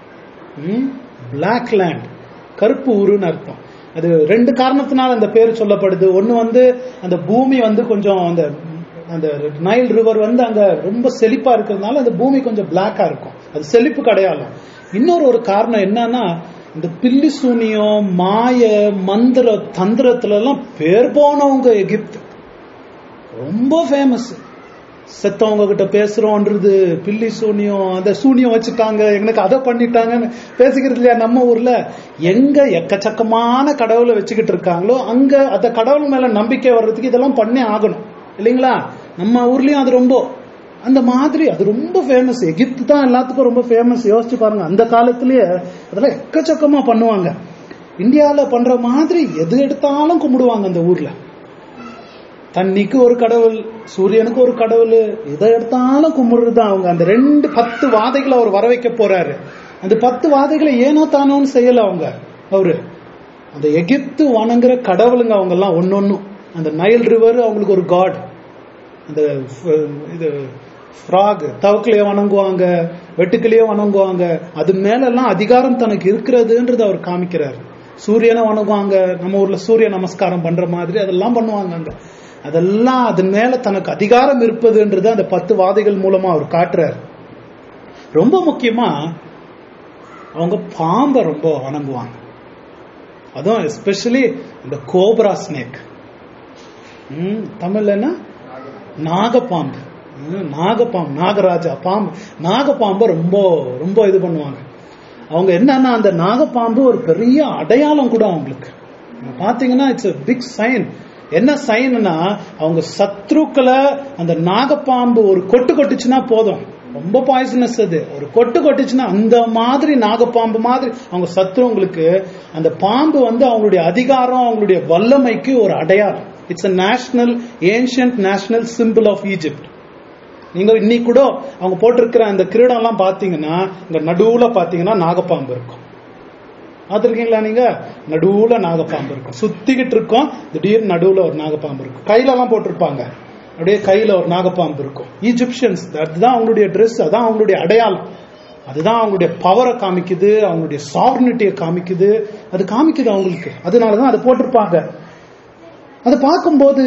பிளாக் லேண்ட் கருப்பு ஊருன்னு அர்த்தம் அது ரெண்டு காரணத்தினால அந்த பேர் சொல்லப்படுது ஒன்னு வந்து அந்த பூமி வந்து கொஞ்சம் அந்த அந்த நைல் ரிவர் வந்து அங்க ரொம்ப செழிப்பா இருக்கிறதுனால அந்த பூமி கொஞ்சம் பிளாக்கா இருக்கும் அது செழிப்புக்கு அடையாளம் இன்னொரு ஒரு காரணம் என்னன்னா இந்த பில்லி சூனியம் மாய மந்திர தந்திரத்துல எல்லாம் பேர் போனவங்க எகிப்து ரொம்ப ஃபேமஸ் செத்தவங்க கிட்ட பேசுறோன்றது பில்லி சூனியம் அந்த சூனியம் வச்சுட்டாங்க எனக்கு அதை பண்ணிட்டாங்கன்னு பேசிக்கிறது இல்லையா நம்ம ஊர்ல எங்க எக்கச்சக்கமான கடவுளை வச்சுக்கிட்டு இருக்காங்களோ அங்க அந்த கடவுள் மேல நம்பிக்கை வர்றதுக்கு இதெல்லாம் பண்ணி ஆகணும் இல்லைங்களா நம்ம ஊர்லயும் அது ரொம்ப அந்த மாதிரி அது ரொம்ப ஃபேமஸ் எகிப்து தான் எல்லாத்துக்கும் ரொம்ப ஃபேமஸ் யோசிச்சு பாருங்க அந்த காலத்திலேயே அதெல்லாம் எக்கச்சக்கமா பண்ணுவாங்க இந்தியால பண்ற மாதிரி எது எடுத்தாலும் கும்பிடுவாங்க அந்த ஊர்ல தண்ணிக்கு ஒரு கடவுள் சூரியனுக்கு ஒரு கடவுள் எதை எடுத்தாலும் கும்பிடுறது அவங்க அந்த ரெண்டு பத்து வாதைகளை அவர் வர வைக்க போறாரு அந்த பத்து வாதைகளை ஏனோ தானோன்னு செய்யல அவங்க அவரு அந்த எகிப்து வணங்குற கடவுளுங்க அவங்க எல்லாம் ஒன்னொன்னும் அந்த நைல் ரிவர் அவங்களுக்கு ஒரு காட் அந்த ஃப- இது ஃப்ராக் தவக்கிலேயே வணங்குவாங்க வெட்டுக்கிலேயே வணங்குவாங்க அது மேலெல்லாம் அதிகாரம் தனக்கு இருக்கிறதுன்றது அவர் காமிக்கிறார் சூரியனை வணங்குவாங்க நம்ம ஊர்ல சூரிய நமஸ்காரம் பண்ற மாதிரி அதெல்லாம் பண்ணுவாங்க அங்க அதெல்லாம் அது மேல தனக்கு அதிகாரம் இருப்பதுன்றது அந்த பத்து வாதைகள் மூலமா அவர் காட்டுறார் ரொம்ப முக்கியமா அவங்க பாம்பை ரொம்ப வணங்குவாங்க அதுவும் எஸ்பெஷலி இந்த கோப்ரா ஸ்னேக் ம், தமிழ்ல என்ன நாகப்பாம்பு ம், நாகப்பாம்பு நாகராஜா பாம்பு நாகப்பாம்பை ரொம்ப ரொம்ப இது பண்ணுவாங்க அவங்க என்னன்னா அந்த நாகப்பாம்பு ஒரு பெரிய அடையாளம் கூட அவங்களுக்கு நீங்க பாத்தீங்கன்னா இட்ஸ் பிக் சைன் என்ன சைன்னா அவங்க சத்ருக்களை அந்த நாகப்பாம்பு ஒரு கொட்டு கொட்டுச்சுன்னா போதும் ரொம்ப பாய்சனஸ் அது ஒரு கொட்டு கொட்டுச்சுன்னா அந்த மாதிரி நாகப்பாம்பு மாதிரி அவங்க சத்ருங்களுக்கு அந்த பாம்பு வந்து அவங்களுடைய அதிகாரம் அவங்களுடைய வல்லமைக்கு ஒரு அடையாளம் it's a national ancient national symbol of Egypt நீங்க இன்னைக்கு கூட அவங்க போட்டிருக்கிற அந்த கிரீடம் எல்லாம் பாத்தீங்கன்னா இங்க நடுவுல பாத்தீங்கன்னா நாகப்பாம்பு இருக்கும் பார்த்திருக்கீங்களா நீங்க நடுவுல நாகப்பாம்பு இருக்கும் சுத்திக்கிட்டு இருக்கோம் திடீர்னு நடுவுல ஒரு நாகப்பாம்பு இருக்கும் கையில எல்லாம் போட்டிருப்பாங்க அப்படியே கையில ஒரு நாகப்பாம்பு இருக்கும் ஈஜிப்சியன்ஸ் அதுதான் அவங்களுடைய ட்ரெஸ் அதான் அவங்களுடைய அடையாளம் அதுதான் அவங்களுடைய பவரை காமிக்குது அவங்களுடைய சாவர்னிட்டியை காமிக்குது அது காமிக்குது அவங்களுக்கு அதனாலதான் அதை போட்டிருப்பாங்க அதை பார்க்கும்போது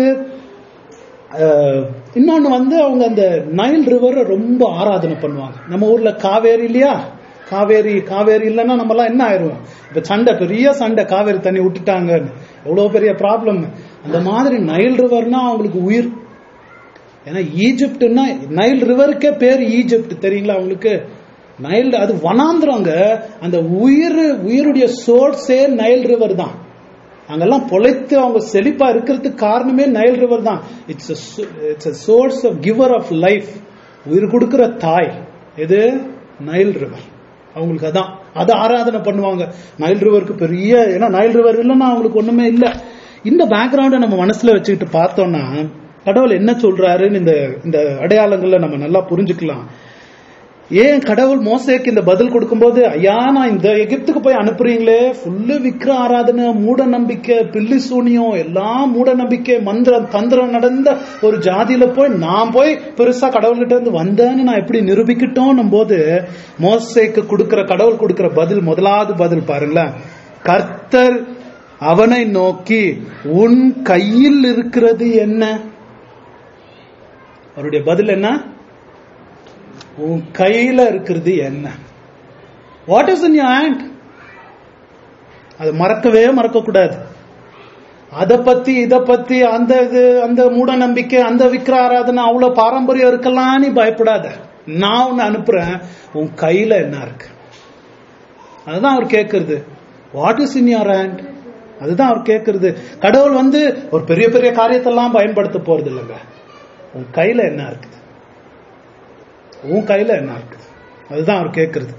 அஹ், இன்னொன்னு வந்து அவங்க அந்த நைல் ரிவரை ரொம்ப ஆராதனை பண்ணுவாங்க நம்ம ஊர்ல காவேரி இல்லையா காவேரி காவேரி இல்லைன்னா நம்ம எல்லாம் என்ன ஆயிரும் இப்ப சண்டை பெரிய சண்டை காவேரி தண்ணி விட்டுட்டாங்கன்னு எவ்வளவு பெரிய ப்ராப்ளம் அந்த மாதிரி நைல் ரிவர்னா அவங்களுக்கு உயிர் ஏன்னா ஈஜிப்ட்னா நைல் ரிவருக்கே பேர் ஈஜிப்ட் தெரியுங்களா அவங்களுக்கு நைல் அது வனாந்திரங்க அந்த உயிர் உயிருடைய சோர்ஸே நைல் ரிவர் தான் அங்கெல்லாம் பொழைத்து அவங்க செழிப்பா இருக்கிறதுக்கு காரணமே நைல் ரிவர் தான் it's it's source of giver of life உயிர் கொடுக்கிற தாய் எது நைல் ரிவர் அவங்களுக்கு அதான் அதை ஆராதனை பண்ணுவாங்க நைல் ரிவருக்கு பெரிய ஏன்னா நைல் ரிவர் இல்லைன்னா அவங்களுக்கு ஒண்ணுமே இல்லை இந்த பேக்ரவுண்டை நம்ம மனசுல வச்சுக்கிட்டு பார்த்தோம்னா கடவுள் என்ன சொல்றாருன்னு இந்த இந்த அடையாளங்கள்ல நம்ம நல்லா புரிஞ்சுக்கலாம் ஏன் கடவுள் மோசேக்கு இந்த பதில் கொடுக்கும்போது ஐயா நான் இந்த எகிப்துக்கு போய் அனுப்புறீங்களே ஃபுல்லு விக்கிர ஆராதனை மூட நம்பிக்கை பில்லி சூனியம் எல்லாம் மூட நம்பிக்கை மந்திரம் தந்திரம் நடந்த ஒரு ஜாதியில போய் நான் போய் பெருசா கடவுள்கிட்ட இருந்து வந்தேன்னு நான் எப்படி நிரூபிக்கட்டும் போது மோசேக்கு கொடுக்கிற கடவுள் கொடுக்கிற பதில் முதலாவது பதில் பாருங்களேன் கர்த்தர் அவனை நோக்கி உன் கையில் இருக்கிறது என்ன அவருடைய பதில் என்ன உன் கையில இருக்கிறது என்ன what is in your hand அது மறக்கவே மறக்க கூடாது அத பத்தி இத பத்தி அந்த இது அந்த மூட நம்பிக்கை அந்த விக்கிர ஆராதனை அவ்வளவு பாரம்பரியம் இருக்கலாம் நீ பயப்படாத நான் உன்னை அனுப்புறேன் உன் கையில என்ன இருக்கு அதுதான் அவர் கேட்கறது what is in your hand அதுதான் அவர் கேட்கறது கடவுள் வந்து ஒரு பெரிய பெரிய காரியத்தெல்லாம் பயன்படுத்த போறது இல்லைங்க உன் கையில என்ன இருக்குது உன் கையில என்ன இருக்குது அதுதான் அவர் கேட்கறது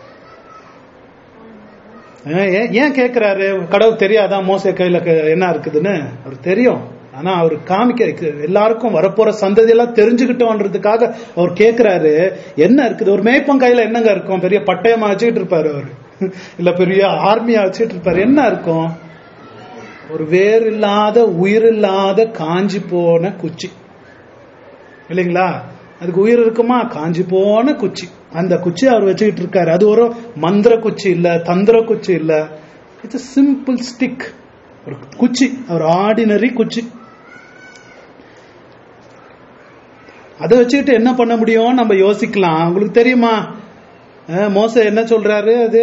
ஏன் ஏன் ஏன் கேட்கிறாரு கடவுள் தெரியாதா மோச கையில க- என்ன இருக்குதுன்னு அவர் தெரியும் ஆனா அவர் காமிக்க எல்லாருக்கும் வரப்போற சந்ததி எல்லாம் தெரிஞ்சுக்கிட்டோன்றதுக்காக அவர் கேட்கிறாரு என்ன இருக்குது ஒரு மேய்ப்பன் கையில என்னங்க இருக்கும் பெரிய பட்டயமா வச்சுக்கிட்டு இருப்பாரு அவர் இல்ல பெரிய ஆர்மியா வச்சுட்டு இருப்பாரு என்ன இருக்கும் ஒரு வேர் இல்லாத உயிர் இல்லாத காஞ்சி போன குச்சி இல்லைங்களா அதுக்கு உயிர் இருக்குமா காஞ்சி போன குச்சி அந்த குச்சி அவர் வச்சுக்கிட்டு இருக்காரு அது ஒரு மந்திர குச்சி இல்ல தந்திர குச்சி இல்ல இட்ஸ் சிம்பிள் ஸ்டிக் ஒரு குச்சி ஒரு ஆர்டினரி குச்சி அதை வச்சுக்கிட்டு என்ன பண்ண முடியும் நம்ம யோசிக்கலாம் உங்களுக்கு தெரியுமா அஹ், மோச என்ன சொல்றாரு அது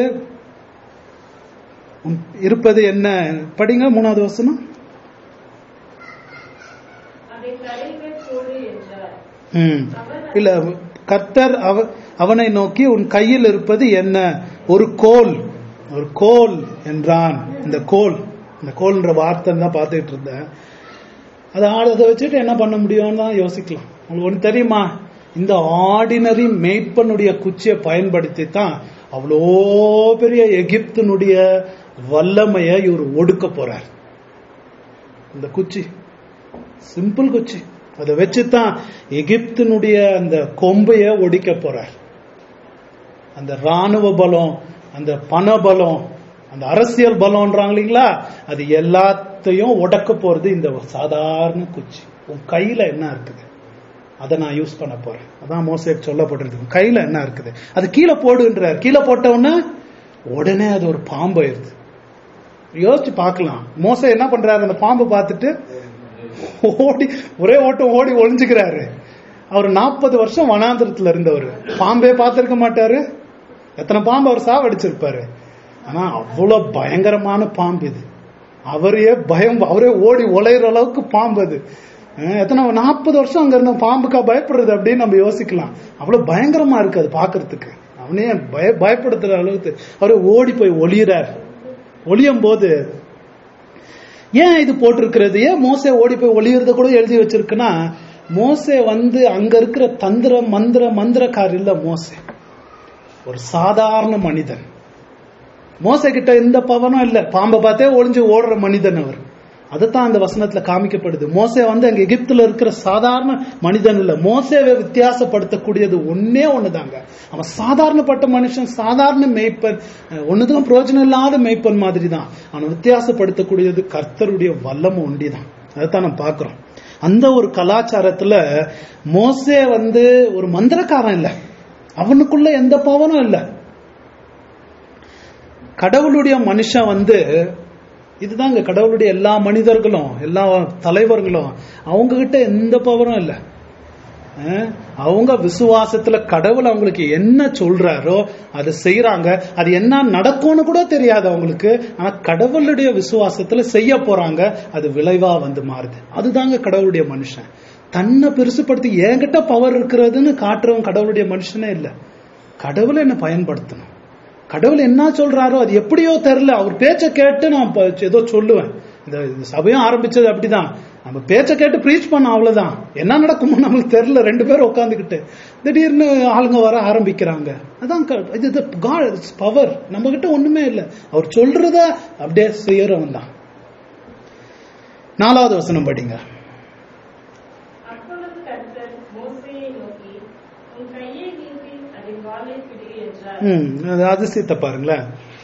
உன் இருப்பது என்ன படிங்க மூணாவது வசனம் அதை தலையிலே போடு என்றார் ம். இல்ல கர்த்தர் அவ- அவனை நோக்கி உன் கையில் இருப்பது என்ன ஒரு கோல் ஒரு கோல் என்றான் இந்த கோல் இந்த கோல்ன்ற வார்த்தை தான் பார்த்துட்டு இருந்தேன் அதை ஆ- அதை வச்சுட்டு என்ன பண்ண முடியும்னு தான் யோசிக்கலாம் உங்களுக்கு ஒன்று தெரியுமா இந்த ஆர்டினரி மெய்ப்பனுடைய குச்சியை பயன்படுத்தி தான் அவ்வளோ பெரிய எகிப்தினுடைய வல்லமையை இவர் ஒடுக்க போறார் இந்த குச்சி சிம்பிள் குச்சி அதை வச்சுதான் எகிப்தினுடைய அந்த கொம்பைய ஒடிக்க போறார் அந்த ராணுவ பலம் அந்த பண பலம் அந்த அரசியல் பலம்ன்றாங்க இல்லைங்களா அது எல்லாத்தையும் உடக்க போறது இந்த சாதாரண குச்சி உன் கையில என்ன இருக்குது அதை நான் யூஸ் பண்ண போறேன் அதான் மோசேக்கு சொல்லப்பட்டிருக்கு உன் கையில என்ன இருக்குது அது கீழே போடுன்றார் கீழே போட்ட உடனே உடனே அது ஒரு பாம்பாயிருது யோசிச்சு பார்க்கலாம் மோச என்ன பண்றாரு அந்த பாம்பை பார்த்துட்டு ஓடி ஒரே ஓட்டம் ஓடி ஒளிஞ்சுக்கிறாரு அவர் நாற்பது வருஷம் வனாந்திரத்துல இருந்தவர் பாம்பே பார்த்திருக்க மாட்டாரு எத்தனை பாம்பு அவர் சாவடிச்சிருப்பாரு ஆனா அவ்வளவு பயங்கரமான பாம்பு இது அவரையே பயம் அவரே ஓடி ஒளையிற அளவுக்கு பாம்பு அது அஹ் எத்தனை நாற்பது வருஷம் அங்க இருந்த பாம்புக்கா பயப்படுறது அப்படின்னு நம்ம யோசிக்கலாம் அவ்வளவு பயங்கரமா இருக்கு அது பாக்குறதுக்கு அவனே பய பயப்படுத்துற அளவுக்கு அவரே ஓடி போய் ஒளியிறார் ஒளியும் போது ஏன் இது போட்டிருக்கிறது ஏன் மோசே ஓடி போய் ஒளியறத கூட எழுதி வச்சிருக்குன்னா மோசே வந்து அங்க இருக்கிற தந்திர மந்திர மந்திரக்கார் இல்ல மோசே ஒரு சாதாரண மனிதன் மோசே கிட்ட எந்த பவனும் இல்ல பாம்பை பார்த்தே ஒளிஞ்சு ஓடுற மனிதன் அவர் அதுதான் அந்த வசனத்துல காமிக்கப்படுது மோசே வந்து அங்க எகிப்துல இருக்கிற சாதாரண மனிதன் இல்ல மோசேவை வித்தியாசப்படுத்தக்கூடியது ஒன்னே ஒண்ணுதாங்க அவன் சாதாரணப்பட்ட மனுஷன் சாதாரண மெய்ப்பன் அஹ் ஒண்ணுதான் பிரயோஜனம் இல்லாத மெய்ப்பன் மாதிரி தான் அவனை வித்தியாசப்படுத்தக்கூடியது கர்த்தருடைய வல்லம் ஒண்டிதான் அதைத்தான் நம்ம பாக்குறோம் அந்த ஒரு கலாச்சாரத்துல மோசே வந்து ஒரு மந்திரக்காரன் இல்ல அவனுக்குள்ள எந்த பவனும் இல்ல கடவுளுடைய மனுஷன் வந்து இதுதாங்க கடவுளுடைய எல்லா மனிதர்களும் எல்லா தலைவர்களும் அவங்க கிட்ட எந்த பவரும் இல்ல அஹ் அவங்க விசுவாசத்துல கடவுள் அவங்களுக்கு என்ன சொல்றாரோ அதை செய்யறாங்க அது என்ன நடக்கும்னு கூட தெரியாது அவங்களுக்கு ஆனா கடவுளுடைய விசுவாசத்துல செய்ய போறாங்க அது விளைவா வந்து மாறுது அதுதாங்க கடவுளுடைய மனுஷன் தன்னை பெருசுப்படுத்தி என்கிட்ட பவர் இருக்கிறதுன்னு காட்டுறவன் கடவுளுடைய மனுஷனே இல்ல கடவுளை என்ன பயன்படுத்தணும் கடவுள் என்ன சொல்றாரோ அது எப்படியோ தெரியல அவர் பேச்ச கேட்டு நான் ப- ஏதோ சொல்லுவேன் இந்த இந்த சபையும் ஆரம்பிச்சது அப்படிதான் நம்ம பேச்ச கேட்டு ப்ரீச் பண்ண அவ்வளவுதான் என்ன நடக்குமோ நமக்கு தெரியல ரெண்டு பேரும் உட்காந்துக்கிட்டு திடீர்னு ஆளுங்க வர ஆரம்பிக்கிறாங்க அதான் க- இது பவர் நம்ம கிட்ட ஒண்ணுமே இல்லை அவர் சொல்றத அப்படியே செய்யறவன் தான் நாலாவது வசனம் படிங்க அப்பொழுது கர்த்தர் மோசேயை நோக்கி உன் கையை நீட்டி அதன் வாளை பிடி என்றார் ம் அது அதிசயத்தை பாருங்களேன்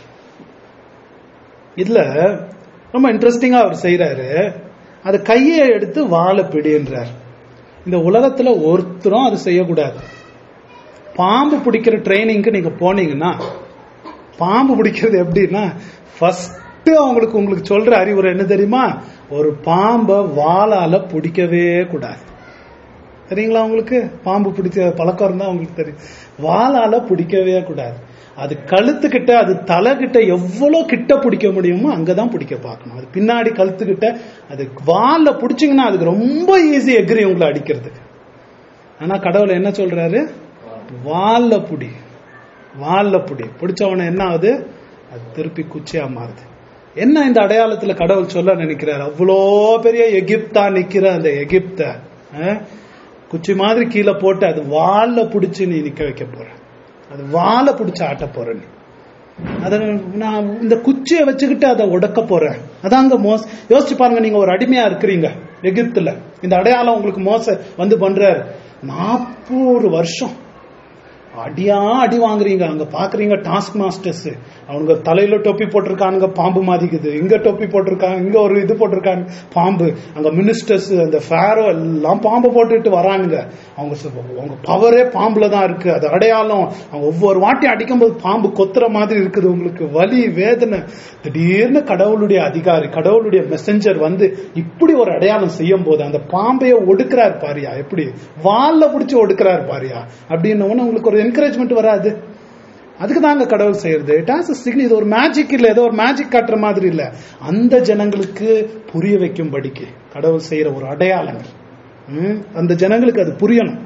இதுல ரொம்ப இன்ட்ரெஸ்டிங்கா அவர் செய்யறாரு அது கையை எடுத்து வாழை பிடின்றார் இந்த உலகத்துல ஒருத்தரும் அது செய்யக்கூடாது பாம்பு பிடிக்கிற ட்ரைனிங்க்கு நீங்க போனீங்கன்னா பாம்பு பிடிக்கிறது எப்படின்னா ஃபர்ஸ்ட் அவங்களுக்கு உங்களுக்கு சொல்ற அறிவுரை என்ன தெரியுமா ஒரு பாம்பை வாளால பிடிக்கவே கூடாது சரிங்களா உங்களுக்கு பாம்பு பிடிச்ச பழக்கம் இருந்தா உங்களுக்கு தெரியும் வாளால பிடிக்கவே கூடாது அது கழுத்துக்கிட்ட அது தலை கிட்ட எவ்வளவு கிட்ட பிடிக்க முடியுமோ அங்கதான் பிடிக்க பார்க்கணும் அது பின்னாடி கழுத்துக்கிட்ட அது வால்ல பிடிச்சிங்கன்னா அதுக்கு ரொம்ப ஈஸி எகிரி உங்களை அடிக்கிறதுக்கு ஆனா கடவுள் என்ன சொல்றாரு வால்ல புடி வால்ல புடி பிடிச்சவன என்ன ஆகுது அது திருப்பி குச்சியா மாறுது என்ன இந்த அடையாளத்துல கடவுள் சொல்ல நினைக்கிறார் அவ்வளோ பெரிய எகிப்தா நிக்கிற அந்த எகிப்த அஹ், குச்சி மாதிரி கீழே போட்டு அது வால்ல புடிச்சு நீ நிக்க வைக்க போற அது வாலை புடிச்சு ஆட்ட போற நீ அத நான் இந்த குச்சியை வச்சுக்கிட்டு அதை உடைக்க போறேன் அதாங்க மோச யோசிச்சு பாருங்க நீங்க ஒரு அடிமையா இருக்கிறீங்க எகிப்துல இந்த அடையாளம் உங்களுக்கு மோச வந்து பண்றாரு நாற்பது வருஷம் அடியா அடி வாங்குறீங்க அங்க பாக்குறீங்க டாஸ்க் மாஸ்டர்ஸ் அவங்க தலையில டொப்பி போட்டிருக்கானுங்க பாம்பு மாதிக்குது இங்க டொப்பி போட்டிருக்காங்க இங்க ஒரு இது போட்டிருக்காங்க பாம்பு அங்க மினிஸ்டர்ஸ் அந்த ஃபேரோ எல்லாம் பாம்பு போட்டுட்டு வரானுங்க அவங்க சொ- அவங்க பவரே பாம்புல தான் இருக்கு அது அடையாளம் அவங்க ஒவ்வொரு வாட்டி அடிக்கும்போது பாம்பு கொத்துற மாதிரி இருக்குது உங்களுக்கு வலி வேதனை திடீர்னு கடவுளுடைய அதிகாரி கடவுளுடைய மெசஞ்சர் வந்து இப்படி ஒரு அடையாளம் செய்யும் போது அந்த பாம்பைய ஒடுக்குறார் பாரியா எப்படி வால்ல புடிச்சு ஒடுக்குறார் பாரியா அப்படின்னு உங்களுக்கு ஒரு என்கரேஜ்மெண்ட் வராது அதுக்கு தாங்க கடவுள் செய்யறது இட் ஹாஸ் சிக்னி இது ஒரு மேஜிக் இல்ல ஏதோ ஒரு மேஜிக் காட்டுற மாதிரி இல்ல அந்த ஜனங்களுக்கு புரிய வைக்கும்படிக்கு கடவுள் செய்யற ஒரு அடையாளங்கள் ம், அந்த ஜனங்களுக்கு அது புரியணும்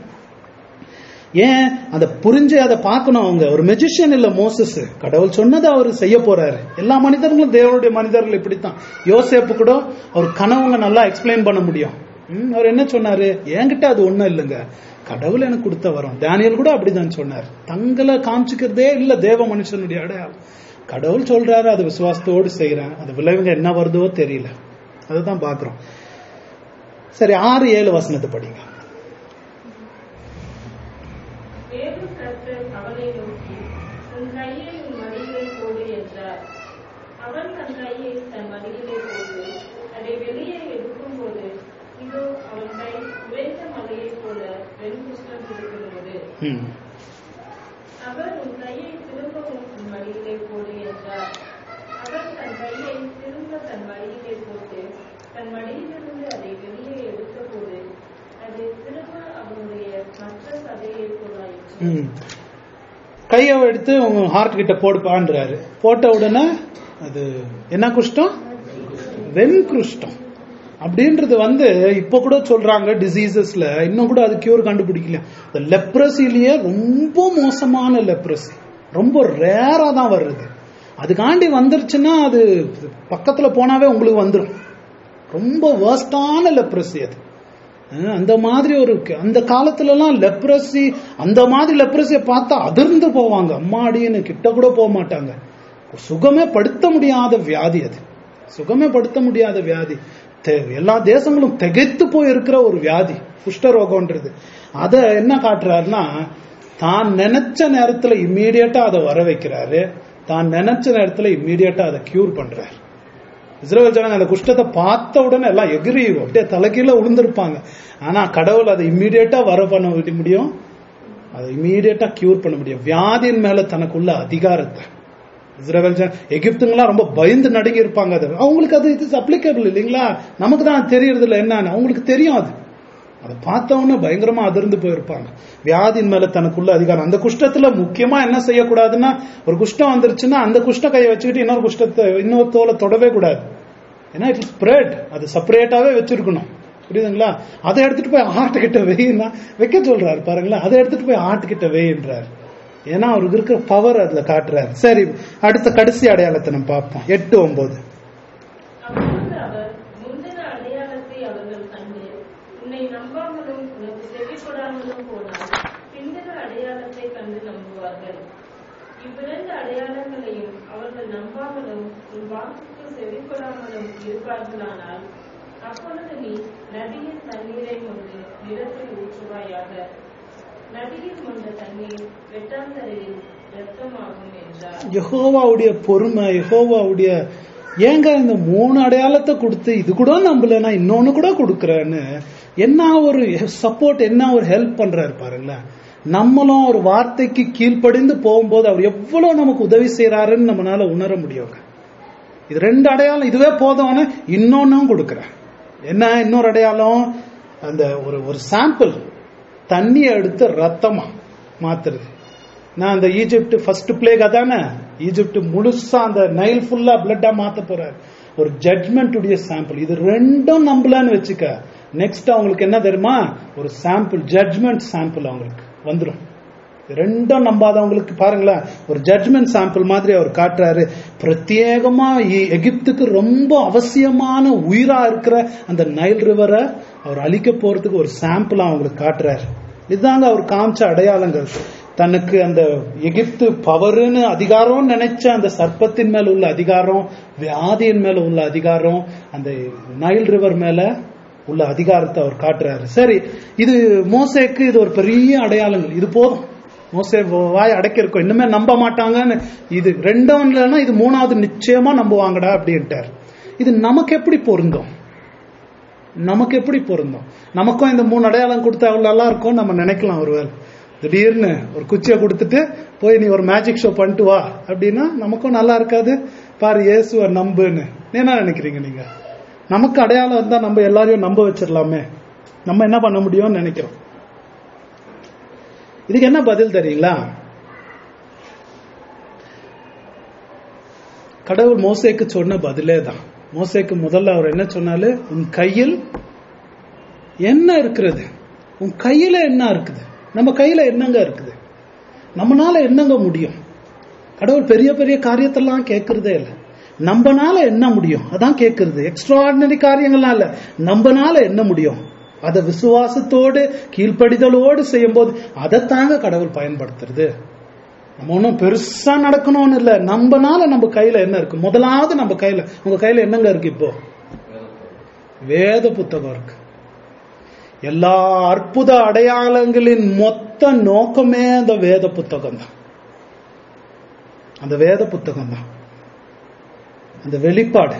ஏன் அதை புரிஞ்சு அதை பார்க்கணும் அவங்க ஒரு மெஜிஷியன் இல்ல மோசஸ் கடவுள் சொன்னதை அவர் செய்ய போறாரு எல்லா மனிதர்களும் தேவனுடைய மனிதர்கள் இப்படித்தான் யோசேப்பு கூட அவர் கனவுங்க நல்லா எக்ஸ்பிளைன் பண்ண முடியும் ம், அவர் என்ன சொன்னாரு என்கிட்ட அது ஒண்ணும் இல்லைங்க கடவுள் எனக்கு கொடுத்த வரம் டேனியல் கூட அப்படிதான் சொன்னார் தங்களை காமிச்சுக்கிறதே இல்ல தேவ மனுஷனுடைய அடையாளம் கடவுள் சொல்றாரு அது விசுவாசத்தோடு செய்யறேன் அது விளைவுங்க என்ன வருதோ தெரியல அதுதான் பாக்குறோம் சரி ஆறு ஏழு வசனத்தை படிங்க வேறு கர்த்தர் அவனை நோக்கி உன் கையை உன் மடியிலே போடு என்றார் அவன் தன் கையை தன் மடியிலே போட்டு அதை வெளியே எடுக்கும்போது இதோ அவன் கை உழைத்த மலையைப் போல வெண்குஷ்டம் இருக்கிறது ம் அவர் உன் கையை திரும்பவும் உன் மடியிலே போடு என்றார் அவர் தன் கையை திரும்ப தன் மடியிலே போட்டு தன் மடியிலிருந்து அதை வெளியே எடுத்தபோது அது திரும்ப அவனுடைய மற்ற சதையைப் போலாயிற்று ம். கையை எடுத்து உங்க ஹார்ட் கிட்ட போடுப்பான்றாரு போட்ட உடனே அது என்ன குஷ்டம் வெண்குஷ்டம் அப்படின்றது வந்து இப்ப கூட சொல்றாங்க டிசீசஸ்ல இன்னும் கூட அது கியூர் கண்டுபிடிக்கல இந்த லெப்ரசிலேயே ரொம்ப மோசமான லெப்ரசி ரொம்ப ரேரா தான் வருது அதுக்காண்டி வந்துருச்சுன்னா அது பக்கத்துல போனாவே உங்களுக்கு வந்துடும் ரொம்ப வேர்ஸ்டான லெப்ரசி அது அஹ் அந்த மாதிரி ஒரு அந்த காலத்துல எல்லாம் லெப்ரசி அந்த மாதிரி லெப்ரசியை பார்த்தா அதிர்ந்து போவாங்க அம்மாடின்னு கிட்ட கூட போக மாட்டாங்க சுகமே படுத்த முடியாத வியாதி அது சுகமே படுத்த முடியாத வியாதி தெ- எல்லா தேசங்களும் திகைத்து போய் இருக்கிற ஒரு வியாதி குஷ்டரோகம்ன்றது அத என்ன காட்டுறாருன்னா தான் நினைச்ச நேரத்துல இம்மீடியட்டா அதை வர வைக்கிறாரு தான் நினைச்ச நேரத்துல இம்மீடியட்டா அதை கியூர் பண்றாரு இஸ்ரேல் ஜனங்க அந்த குஷ்டத்தை பார்த்த உடனே எல்லாம் எகிரி அப்படியே தலைகீழ விழுந்திருப்பாங்க ஆனா கடவுள் அதை இம்மீடியட்டா வர பண்ண விட முடியும் அதை இம்மீடியட்டா கியூர் பண்ண முடியும் வியாதியின் மேல தனக்குள்ள அதிகாரத்தை இஸ்ரேல் ஜன எகிப்துங்கெல்லாம் ரொம்ப பயந்து நடுங்கி இருப்பாங்க அது அவங்களுக்கு அது இது அப்ளிகபிள் இல்லைங்களா நமக்கு தான் தெரியறது இல்லை என்னன்னு அவங்களுக்கு தெரியும் அது அதை பார்த்தவொன்னே பயங்கரமா அதிர்ந்து போயிருப்பாங்க வியாதியின் மேல தனக்குள்ள அதிகாரம் அந்த குஷ்டத்துல முக்கியமா என்ன செய்யக்கூடாதுன்னா ஒரு குஷ்டம் வந்துருச்சுன்னா அந்த குஷ்ட கையை வச்சுக்கிட்டு இன்னொரு குஷ்டத்தை இன்னொரு தோலை தொடவே கூடாது ஏன்னா இட் ஸ்ப்ரெட் அது செப்பரேட்டாவே வச்சிருக்கணும் புரியுதுங்களா அதை எடுத்துட்டு போய் ஆட்டுக்கிட்ட வெயின்னா வைக்க சொல்றாரு பாருங்களேன் அதை எடுத்துட்டு போய் ஆட்டுக்கிட்ட வெயின்றாரு ஏன்னா அவருக்கு இருக்கிற பவர் அதுல காட்டுறாரு சரி அடுத்த கடைசி அடையாளத்தை நம்ம பார்ப்போம் எட்டு ஒன்பது அப்பொழுது அவர் முந்தின அடையாளத்தை அவர்கள் கண்டு உன்னை நம்பாமலும் உனக்கு செவிப்படாமலும் போனால் பிந்தின அடையாளத்தை கண்டு நம்புவார்கள் இவ்விரண்டு அடையாளங்களையும் அவர்கள் நம்பாமலும் உன் வாக்குக்கு செவிப்படாமலும் இருப்பார்களானால் அப்பொழுது நீ நதியின் தண்ணீரை கொண்டு நிலத்தில் ஊற்றுவாயாக நதியில் கொண்ட தண்ணீர் வெட்டாந்தரையில் ரத்தமாகும் என்றார் யெகோவாவுடைய பொறுமை யெகோவாவுடைய ஏங்க இந்த மூணு அடையாளத்தை கொடுத்து இது கூட நம்பலன்னா இன்னொன்னு கூட கொடுக்குறேன்னு என்ன ஒரு சப்போர்ட் என்ன ஒரு ஹெல்ப் பண்றாரு பாருங்களேன் நம்மளும் ஒரு வார்த்தைக்கு கீழ்ப்படிந்து போகும்போது அவர் எவ்வளவு நமக்கு உதவி செய்யறாருன்னு நம்மளால உணர முடியுங்க இது ரெண்டு அடையாளம் இதுவே போதும்னு இன்னொன்னும் கொடுக்குறேன் என்ன இன்னொரு அடையாளம் அந்த ஒரு ஒரு சாம்பிள் தண்ணியை எடுத்து ரத்தமா மாத்துறது நான் அந்த ஈஜிப்ட் ஃபர்ஸ்ட் பிளேக் அதானே ஈஜிப்ட் முழுசா அந்த நைல் ஃபுல்லா பிளட்டா மாத்த போறாரு ஒரு ஜட்மெண்ட் உடைய சாம்பிள் இது ரெண்டும் நம்பலன்னு வச்சுக்க நெக்ஸ்ட் அவங்களுக்கு என்ன தெரியுமா ஒரு சாம்பிள் ஜட்மெண்ட் சாம்பிள் அவங்களுக்கு வந்துடும் ரெண்டும் நம்பாதவங்களுக்கு பாருங்களேன் ஒரு ஜட்மெண்ட் சாம்பிள் மாதிரி அவர் காட்டுறாரு பிரத்யேகமா எ- எகிப்துக்கு ரொம்ப அவசியமான உயிரா இருக்கிற அந்த நைல் ரிவரை அவர் அழிக்க போறதுக்கு ஒரு சாம்பிளா அவங்களுக்கு காட்டுறாரு இதுதாங்க அவர் காமிச்ச அடையாளங்கள் தனக்கு அந்த எகிப்து பவர்னு அதிகாரம் நினைச்ச அந்த சர்ப்பத்தின் மேல உள்ள அதிகாரம் வியாதியின் மேல உள்ள அதிகாரம் அந்த நைல் ரிவர் மேல உள்ள அதிகாரத்தை அவர் காட்டுறாரு சரி இது மோசேக்கு இது ஒரு பெரிய அடையாளங்கள் இது போதும் மோசே வாய் அடைக்கிருக்கோம் இன்னுமே நம்ப மாட்டாங்கன்னு இது ரெண்டும் இல்லைன்னா இது மூணாவது நிச்சயமா நம்புவாங்கடா அப்படின்ட்டார் இது நமக்கு எப்படி பொருந்தும் நமக்கு எப்படி பொருந்தும் நமக்கும் இந்த மூணு அடையாளம் கொடுத்தா அவ்வளவு நல்லா இருக்கும் நம்ம நினைக்கலாம் ஒருவேளை திடீர்னு ஒரு குச்சியை கொடுத்துட்டு போய் நீ ஒரு மேஜிக் ஷோ பண்ணிட்டு வா அப்படின்னா நமக்கும் நல்லா இருக்காது பாரு இயேசுவை நம்புன்னு என்ன நினைக்கிறீங்க நீங்க நமக்கு அடையாளம் இருந்தா நம்ம எல்லாரையும் நம்ப வச்சிடலாமே நம்ம என்ன பண்ண முடியும்னு நினைக்கிறோம் இதுக்கு என்ன பதில் தெரியுங்களா கடவுள் மோசேக்கு சொன்ன பதிலே தான் மோசேக்கு முதல்ல அவர் என்ன சொன்னாரு உன் கையில் என்ன இருக்கிறது உன் கையில என்ன இருக்குது நம்ம கையில என்னங்க இருக்குது நம்மனால என்னங்க முடியும் கடவுள் பெரிய பெரிய காரியத்தெல்லாம் கேட்கறதே இல்லை நம்மனால என்ன முடியும் அதான் கேட்கறது எக்ஸ்ட்ராடினரி காரியங்கள்லாம் இல்ல நம்மனால என்ன முடியும் அதை விசுவாசத்தோடு கீழ்ப்படிதலோடு செய்யும்போது அதைத்தாங்க கடவுள் பயன்படுத்துறது நம்ம ஒன்றும் பெருசா நடக்கணும்னு இல்ல நம்மனால நம்ம கையில என்ன இருக்கு முதலாவது நம்ம கையில உங்க கையில என்னங்க இருக்கு இப்போ வேத புத்தகம் இருக்கு எல்லா அற்புத அடையாளங்களின் மொத்த நோக்கமே அந்த வேத புத்தகம் தான் அந்த வேத புத்தகம் தான் அந்த வெளிப்பாடு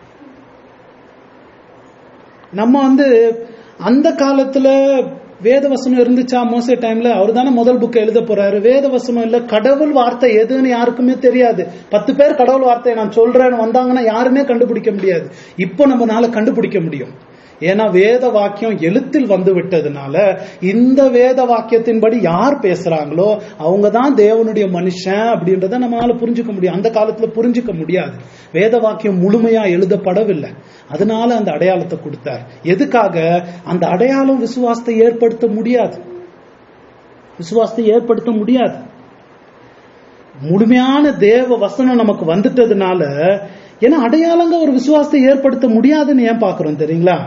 நம்ம வந்து அந்த காலத்துல வேத வசனம் இருந்துச்சா மோசே டைம்ல அவர் தானே முதல் புக்கை எழுத போறாரு வேத வசனம் இல்ல கடவுள் வார்த்தை எதுன்னு யாருக்குமே தெரியாது பத்து பேர் கடவுள் வார்த்தையை நான் சொல்றேன்னு வந்தாங்கன்னா யாருமே கண்டுபிடிக்க முடியாது இப்போ நம்மனால கண்டுபிடிக்க முடியும் ஏன்னா வேத வாக்கியம் எழுத்தில் வந்து விட்டதுனால இந்த வேத வாக்கியத்தின்படி யார் பேசுறாங்களோ அவங்க தான் தேவனுடைய மனுஷன் அப்படின்றத நம்மளால புரிஞ்சுக்க முடியும் அந்த காலத்துல புரிஞ்சுக்க முடியாது வேத வாக்கியம் முழுமையா எழுதப்படவில்லை அதனால அந்த அடையாளத்தை கொடுத்தார் எதுக்காக அந்த அடையாளம் விசுவாசத்தை ஏற்படுத்த முடியாது விசுவாசத்தை ஏற்படுத்த முடியாது முழுமையான தேவ வசனம் நமக்கு வந்துட்டதுனால ஏன்னா அடையாளங்க ஒரு விசுவாசத்தை ஏற்படுத்த முடியாதுன்னு ஏன் பாக்குறோம் தெரியுங்களா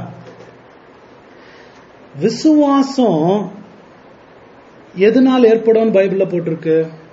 விசுவாசம் எதனால் ஏற்படும் பைபிள்ல போட்டிருக்கு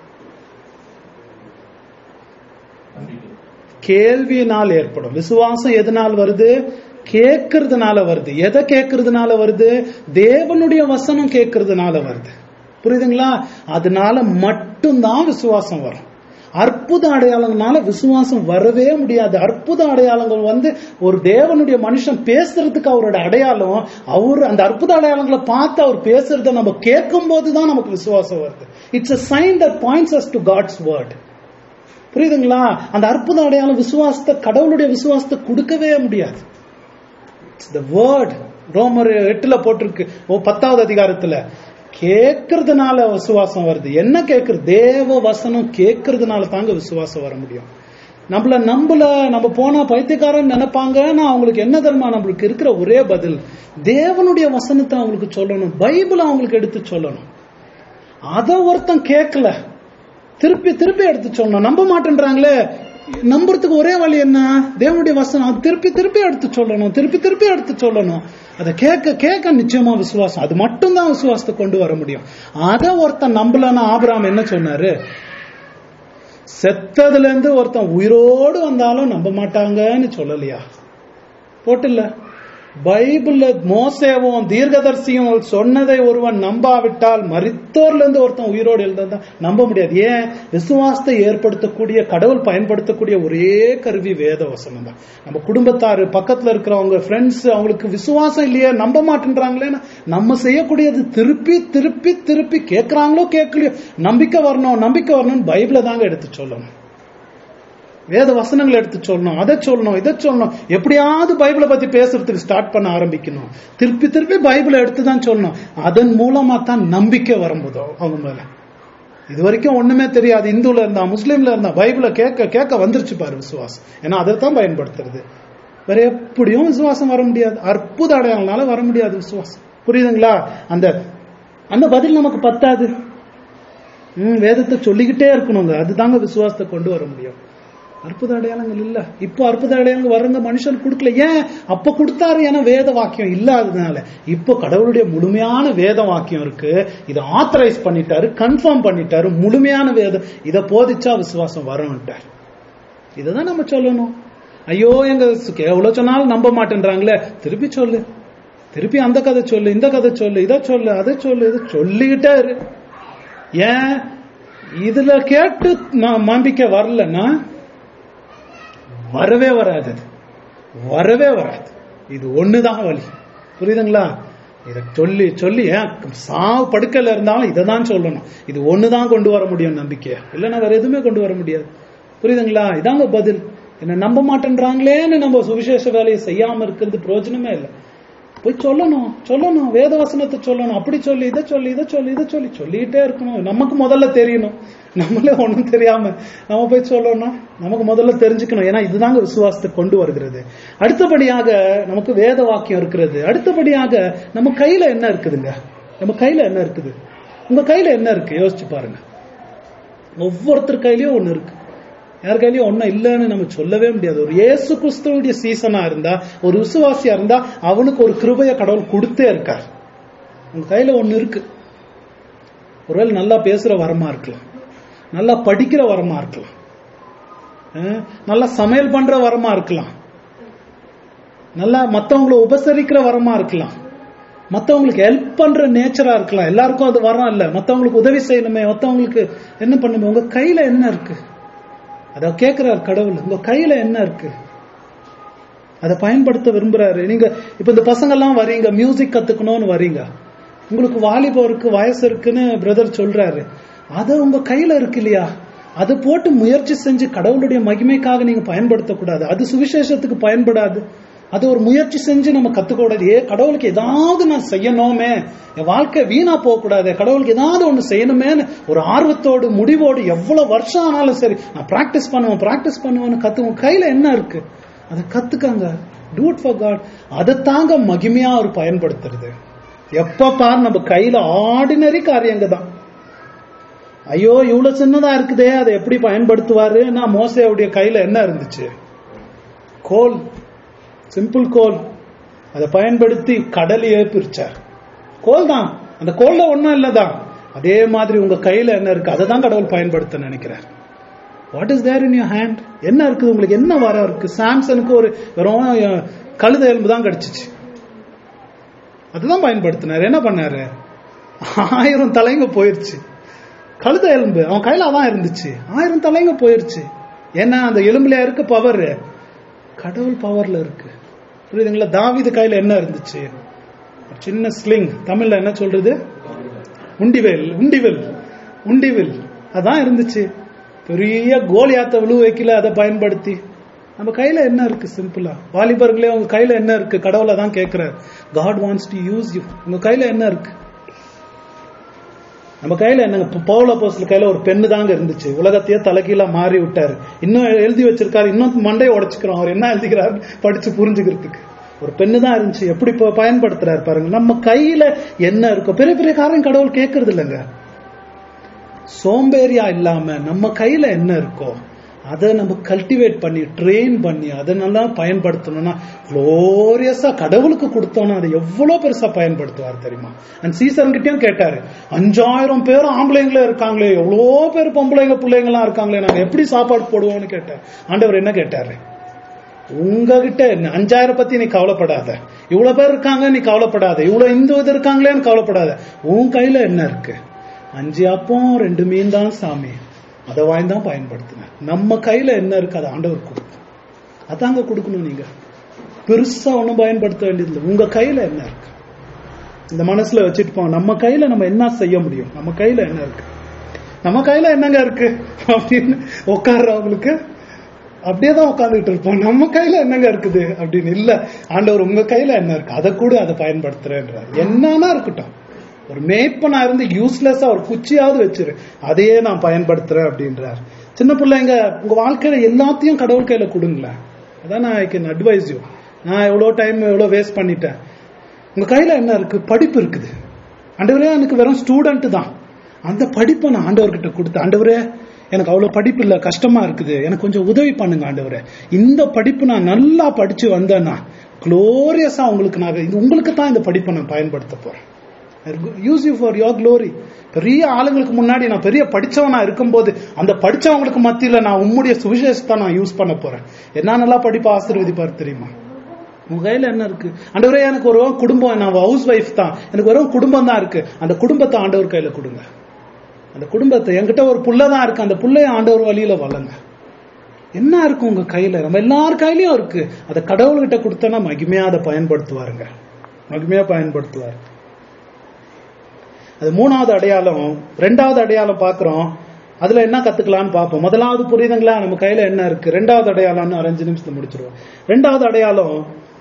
கேள்வியினால் ஏற்படும் விசுவாசம் எதனால் வருது கேட்கறதுனால வருது எதை கேட்கறதுனால வருது தேவனுடைய வசனம் கேட்கறதுனால வருது புரியுதுங்களா அதனால மட்டும்தான் விசுவாசம் வரும் அற்புத அடையாளங்களால விசுவாசம் வரவே முடியாது அற்புத அடையாளங்கள் வந்து ஒரு தேவனுடைய மனுஷன் பேசுறதுக்கு அவரோட அடையாளம் அவர் அந்த அற்புத அடையாளங்களை பார்த்து அவர் பேசுறத நம்ம கேட்கும் போதுதான் நமக்கு விசுவாசம் வருது it's a sign that points us to God's word புரியுதுங்களா அந்த அற்புத அடையாளம் விசுவாசத்தை கடவுளுடைய விசுவாசத்தை கொடுக்கவே முடியாது த வேர்ட் ரோமர் எட்டுல போட்டிருக்கு ஓ பத்தாவது அதிகாரத்துல கேட்கறதுனால விசுவாசம் வருது என்ன கேட்கறது தேவ வசனம் கேட்கறதுனால தாங்க விசுவாசம் வர முடியும் நம்மள நம்பல நம்ம போனா பைத்தியக்காரன் நினைப்பாங்கன்னா அவங்களுக்கு என்ன தெரியுமா நம்மளுக்கு இருக்கிற ஒரே பதில் தேவனுடைய வசனத்தை அவங்களுக்கு சொல்லணும் பைபிள் அவங்களுக்கு எடுத்து சொல்லணும் அத ஒருத்தன் கேட்கல திருப்பி திருப்பி எடுத்து சொல்லணும் நம்ப மாட்டேன்றாங்களே நம்புறதுக்கு ஒரே வழி என்ன தேவனுடைய வசனம் அது திருப்பி திருப்பி எடுத்து சொல்லணும் திருப்பி திருப்பி எடுத்து சொல்லணும் அதை கேட்க கேட்க நிச்சயமா விசுவாசம் அது மட்டும்தான் விசுவாசத்தை கொண்டு வர முடியும் அதை ஒருத்தன் நம்பலன்னா ஆபிராம் என்ன சொன்னாரு செத்ததுல இருந்து ஒருத்தன் உயிரோடு வந்தாலும் நம்ப மாட்டாங்கன்னு சொல்லலையா போட்டுல பைபிள்ல மோசேவும் தீர்க்கதர்சியும் சொன்னதை ஒருவன் நம்பாவிட்டால் மரித்தோர்ல இருந்து ஒருத்தன் உயிரோடு எழுந்தா நம்ப முடியாது ஏன் விசுவாசத்தை ஏற்படுத்தக்கூடிய கடவுள் பயன்படுத்தக்கூடிய ஒரே கருவி வேத வசனம் தான் நம்ம குடும்பத்தாரு பக்கத்துல இருக்கிறவங்க ஃப்ரெண்ட்ஸ் அவங்களுக்கு விசுவாசம் இல்லையே நம்ப மாட்டேன்றாங்களேன்னு நம்ம செய்யக்கூடியது திருப்பி திருப்பி திருப்பி கேட்கறாங்களோ கேட்கலையோ நம்பிக்கை வரணும் நம்பிக்கை வரணும்னு பைபிளை தாங்க எடுத்து சொல்லணும் வேத வசனங்களை எடுத்து சொல்லணும் அதை சொல்லணும் இதை சொல்லணும் எப்படியாவது பைபிளை பத்தி பேசுறதுக்கு ஸ்டார்ட் பண்ண ஆரம்பிக்கணும் திருப்பி திருப்பி பைபிளை எடுத்து தான் சொல்லணும் அதன் மூலமா தான் நம்பிக்கை வரும்போதோ அவங்க மேல இது வரைக்கும் ஒண்ணுமே தெரியாது இந்துல இருந்தா முஸ்லீம்ல இருந்தா பைபிளை கேட்க கேட்க வந்துருச்சு பாரு விசுவாசம் ஏன்னா அதை தான் பயன்படுத்துறது வேற எப்படியும் விசுவாசம் வர முடியாது அற்புத அடையாளனால வர முடியாது விசுவாசம் புரியுதுங்களா அந்த அந்த பதில் நமக்கு பத்தாது ம், வேதத்தை சொல்லிக்கிட்டே இருக்கணுங்க அதுதாங்க விசுவாசத்தை கொண்டு வர முடியும் அற்புத அடையாளங்கள் இல்ல இப்போ அற்புத அடையாளங்கள் வரங்க மனுஷன் கொடுக்கல ஏன் அப்ப கொடுத்தாரு ஏன்னா வேத வாக்கியம் இல்லாததுனால இப்போ கடவுளுடைய முழுமையான வேத வாக்கியம் இருக்கு இதை ஆத்தரைஸ் பண்ணிட்டாரு கன்ஃபார்ம் பண்ணிட்டாரு முழுமையான வேதம் இதை போதிச்சா விசுவாசம் வரும்ட்டார் இதைதான் நம்ம சொல்லணும் ஐயோ எங்க எவ்வளவு சொன்னாலும் நம்ப மாட்டேன்றாங்களே திருப்பி சொல்லு திருப்பி அந்த கதை சொல்லு இந்த கதை சொல்லு இதை சொல்லு அதை சொல்லு இதை சொல்லிக்கிட்டே இரு ஏன் இதுல கேட்டு நான் நம்பிக்கை வரலன்னா வரவே வராது அது. வரவே வராது இது ஒண்ணுதான் வழி புரியுதுங்களா இத சொல்லி சொல்லி ஏன் சாவு படுக்கல இருந்தாலும் இதை தான் சொல்லணும் இது ஒண்ணுதான் கொண்டு வர முடியும் நம்பிக்கைய இல்லைன்னா வேற எதுவுமே கொண்டு வர முடியாது புரியுதுங்களா இதாங்க பதில் என்ன நம்ப மாட்டேன்றாங்களேன்னு நம்ம சுவிசேஷ வேலையை செய்யாம இருக்கிறது பிரயோஜனமே இல்லை போய் சொல்லணும் சொல்லணும் வேத வசனத்தை சொல்லணும் அப்படி சொல்லி இதை சொல்லி இதை சொல்லி இதை சொல்லி சொல்லிக்கிட்டே இருக்கணும் நமக்கு முதல்ல தெரியணும் நம்மளே ஒண்ணும் தெரியாம நம்ம போய் சொல்லணும் நமக்கு முதல்ல தெரிஞ்சுக்கணும் ஏன்னா இதுதாங்க விசுவாசத்தை கொண்டு வருகிறது அடுத்தபடியாக நமக்கு வேத வாக்கியம் இருக்கிறது அடுத்தபடியாக நம்ம கையில என்ன இருக்குதுங்க நம்ம கையில என்ன இருக்குது உங்க கையில என்ன இருக்கு யோசிச்சு பாருங்க ஒவ்வொருத்தர் கையிலயும் ஒண்ணு இருக்கு யார் கையிலயும் ஒன்னும் இல்லைன்னு நம்ம சொல்லவே முடியாது ஒரு இயேசு கிறிஸ்துவனுடைய சீசனா இருந்தா ஒரு விசுவாசியா இருந்தா அவனுக்கு ஒரு கிருபைய கடவுள் கொடுத்தே இருக்கார் உங்க கையில ஒண்ணு இருக்கு ஒருவேளை நல்லா பேசுற வரமா இருக்கலாம் நல்லா படிக்கிற வரமா இருக்கலாம் அஹ், நல்லா சமையல் பண்ற வரமா இருக்கலாம் நல்லா மத்தவங்களை உபசரிக்கிற வரமா இருக்கலாம் மத்தவங்களுக்கு ஹெல்ப் பண்ற நேச்சரா இருக்கலாம் எல்லாருக்கும் அது வரம் இல்ல மத்தவங்களுக்கு உதவி செய்யணுமே மத்தவங்களுக்கு என்ன பண்ணுமே உங்க கையில என்ன இருக்கு அத கேட்கிறார் கடவுள் உங்க கையில என்ன இருக்கு அதை பயன்படுத்த விரும்புறாரு நீங்க இப்ப இந்த பசங்க எல்லாம் வரீங்க மியூசிக் கத்துக்கணும்னு வரீங்க உங்களுக்கு வாலிபருக்கு வயசு இருக்குன்னு பிரதர் சொல்றாரு அது உங்க கையில இருக்கு இல்லையா அதை போட்டு முயற்சி செஞ்சு கடவுளுடைய மகிமைக்காக நீங்க பயன்படுத்தக்கூடாது அது சுவிசேஷத்துக்கு பயன்படாது அது ஒரு முயற்சி செஞ்சு நம்ம கத்துக்கூடாது ஏ கடவுளுக்கு ஏதாவது நான் செய்யணுமே என் வாழ்க்கை வீணா போக கூடாது கடவுளுக்கு ஏதாவது ஒண்ணு செய்யணுமேன்னு ஒரு ஆர்வத்தோடு முடிவோடு எவ்வளவு வருஷம் ஆனாலும் சரி நான் பிராக்டிஸ் பண்ணுவேன் பிராக்டிஸ் பண்ணுவேன்னு கத்துவோம் கையில என்ன இருக்கு அதை கத்துக்கங்க டூ இட் ஃபார் காட் அதை தாங்க மகிமையா அவர் பயன்படுத்துறது எப்ப பார் நம்ம கையில ஆர்டினரி காரியங்க தான் ஐயோ இவ்வளவு சின்னதா இருக்குதே அதை எப்படி பயன்படுத்துவாரு நான் மோசையுடைய கையில என்ன இருந்துச்சு கோல் சிம்பிள் கோல் அதை பயன்படுத்தி கடலையே பிரிச்சார் கோல் தான் அந்த கோல்ல ஒண்ணும் இல்லதான் அதே மாதிரி உங்க கையில என்ன இருக்கு அதை தான் கடவுள் பயன்படுத்த நினைக்கிறார் what is there in your hand என்ன இருக்குது உங்களுக்கு என்ன வர இருக்கு சாம்சனுக்கு ஒரு வெறும் அஹ், கழுத எலும்பு தான் கிடைச்சிச்சு அதுதான் பயன்படுத்தினார் என்ன பண்ணாரு ஆயிரம் தலைங்க போயிருச்சு கழுத எலும்பு அவன் கையில அதான் இருந்துச்சு ஆயிரம் தலைங்க போயிருச்சு ஏன்னா அந்த எலும்புல இருக்க பவர் கடவுள் பவர்ல இருக்கு புரியுதுங்களா தாவீது கையில என்ன இருந்துச்சு ஒரு சின்ன ஸ்லிங் தமிழ்ல என்ன சொல்றது உண்டிவேல் உண்டிவில் உண்டிவில் அதான் இருந்துச்சு பெரிய கோலியாத்த விழு வைக்கல அதை பயன்படுத்தி நம்ம கையில என்ன இருக்கு சிம்பிளா வாலிபர்களே உங்க கையில என்ன இருக்கு கடவுளை தான் கேட்கிறார் God wants to use you உங்க கையில என்ன இருக்கு நம்ம கையில என்னங்க இப்ப பவுல போஸ்டல் கையில ஒரு பெண்ணு தாங்க இருந்துச்சு உலகத்தையே தலைகீழா மாறி விட்டாரு இன்னும் எழுதி வச்சிருக்காரு இன்னும் மண்டையை உடைச்சுக்கிறோம் அவர் என்ன எழுதிக்கிறார் படிச்சு புரிஞ்சுக்கிறதுக்கு ஒரு பெண்ணு தான் இருந்துச்சு எப்படி இப்ப பயன்படுத்துறாரு பாருங்க நம்ம கையில என்ன இருக்கும் பெரிய பெரிய காரியம் கடவுள் கேட்கறது இல்லைங்க சோம்பேறியா இல்லாம நம்ம கையில என்ன இருக்கோ அதை நம்ம கல்டிவேட் பண்ணி ட்ரெயின் பண்ணி அதை நல்லா பயன்படுத்தணும்னா குளோரியஸா கடவுளுக்கு கொடுத்தோம்னா அதை எவ்வளவு பெருசா பயன்படுத்துவார் தெரியுமா அண்ட் சீசர்கிட்டயும் கேட்டாரு அஞ்சாயிரம் பேர் ஆம்பளைங்களே இருக்காங்களே எவ்வளோ பேர் பொம்பளைங்க பிள்ளைங்களாம் இருக்காங்களே நாங்க எப்படி சாப்பாடு போடுவோம்னு கேட்டார் ஆண்டவர் என்ன கேட்டாரு உங்ககிட்ட என்ன- அஞ்சாயிரம் பத்தி நீ கவலைப்படாத இவ்வளவு பேர் இருக்காங்க நீ கவலைப்படாத இவ்வளவு இந்த இது இருக்காங்களேன்னு கவலைப்படாத உன் கையில என்ன இருக்கு அஞ்சு அப்பம் ரெண்டு மீன் தான் சாமி அதை வாங்கி தான் பயன்படுத்தினேன் நம்ம கையில என்ன இருக்கு அதை ஆண்டவர் கொடுக்கும் அதாங்க கொடுக்கணும் நீங்க பெருசா ஒண்ணும் பயன்படுத்த வேண்டியதில்லை உங்க கையில என்ன இருக்கு இந்த மனசுல வச்சுட்டு போங்க நம்ம கையில நம்ம என்ன செய்ய முடியும் நம்ம கையில என்ன இருக்கு நம்ம கையில என்னங்க இருக்கு அப்படின்னு உட்கார்றவங்களுக்கு அப்படியே தான் உட்கார்ந்துட்டு இருப்போம் நம்ம கையில என்னங்க இருக்குது அப்படின்னு இல்ல ஆண்டவர் உங்க கையில என்ன இருக்கு அதை கூட அதை பயன்படுத்துறேன்றார் என்னன்னா இருக்கட்டும் ஒரு மேய்ப்பனா இருந்து யூஸ்லெஸ்ஸா ஒரு குச்சியாவது வச்சிரு அதையே நான் பயன்படுத்துறேன் அப்படின்றார் சின்ன பிள்ளைங்க உங்க வாழ்க்கையில எல்லாத்தையும் கடவுள் கையில கொடுங்களேன் அதான் நான் ஐ கேன் அட்வைஸ் யூ நான் எவ்வளவு டைம் எவ்வளவு வேஸ்ட் பண்ணிட்டேன் உங்க கையில என்ன இருக்கு படிப்பு இருக்குது ஆண்டவரே எனக்கு வெறும் ஸ்டூடெண்ட் தான் அந்த படிப்பை நான் ஆண்டவர்கிட்ட கொடுத்தேன் ஆண்டவரே எனக்கு அவ்வளவு படிப்பு இல்ல கஷ்டமா இருக்குது எனக்கு கொஞ்சம் உதவி பண்ணுங்க ஆண்டவரே இந்த படிப்பு நான் நல்லா படிச்சு வந்தேன்னா குளோரியஸா உங்களுக்கு நான் இது உங்களுக்கு தான் இந்த படிப்பை நான் பயன்படுத்த போறேன் use you for your glory பெரிய ஆளுங்களுக்கு முன்னாடி நான் பெரிய படிச்சவனா இருக்கும்போது அந்த படிச்சவங்களுக்கு மத்தியில நான் உம்முடைய சுவிசேஷத்தை நான் யூஸ் பண்ண போறேன் என்ன நல்லா படிப்பு ஆசீர்வதிப்பார் தெரியுமா உங்க கையில என்ன இருக்கு ஆண்டவரே எனக்கு ஒரு குடும்பம் நான் ஹவுஸ் ஒய்ஃப் தான் எனக்கு வெறும் குடும்பம் தான் இருக்கு அந்த குடும்பத்தை ஆண்டவர் கையில கொடுங்க அந்த குடும்பத்தை என்கிட்ட ஒரு புள்ள தான் இருக்கு அந்த புள்ளைய ஆண்டவர் வழியில வளங்க என்ன இருக்கு உங்க கையில நம்ம எல்லார் கையிலயும் இருக்கு அதை கடவுள்கிட்ட கொடுத்தோன்னா மகிமையா அதை பயன்படுத்துவாருங்க மகிமையா பயன்படுத்துவார் அது மூணாவது அடையாளம் ரெண்டாவது அடையாளம் பாக்குறோம் அதுல என்ன கத்துக்கலாம்னு பார்ப்போம் முதலாவது புரியுதுங்களா நம்ம கையில என்ன இருக்கு ரெண்டாவது அடையாளம்னு ஒரு அஞ்சு நிமிஷத்துல முடிச்சிருவோம் ரெண்டாவது அடையாளம்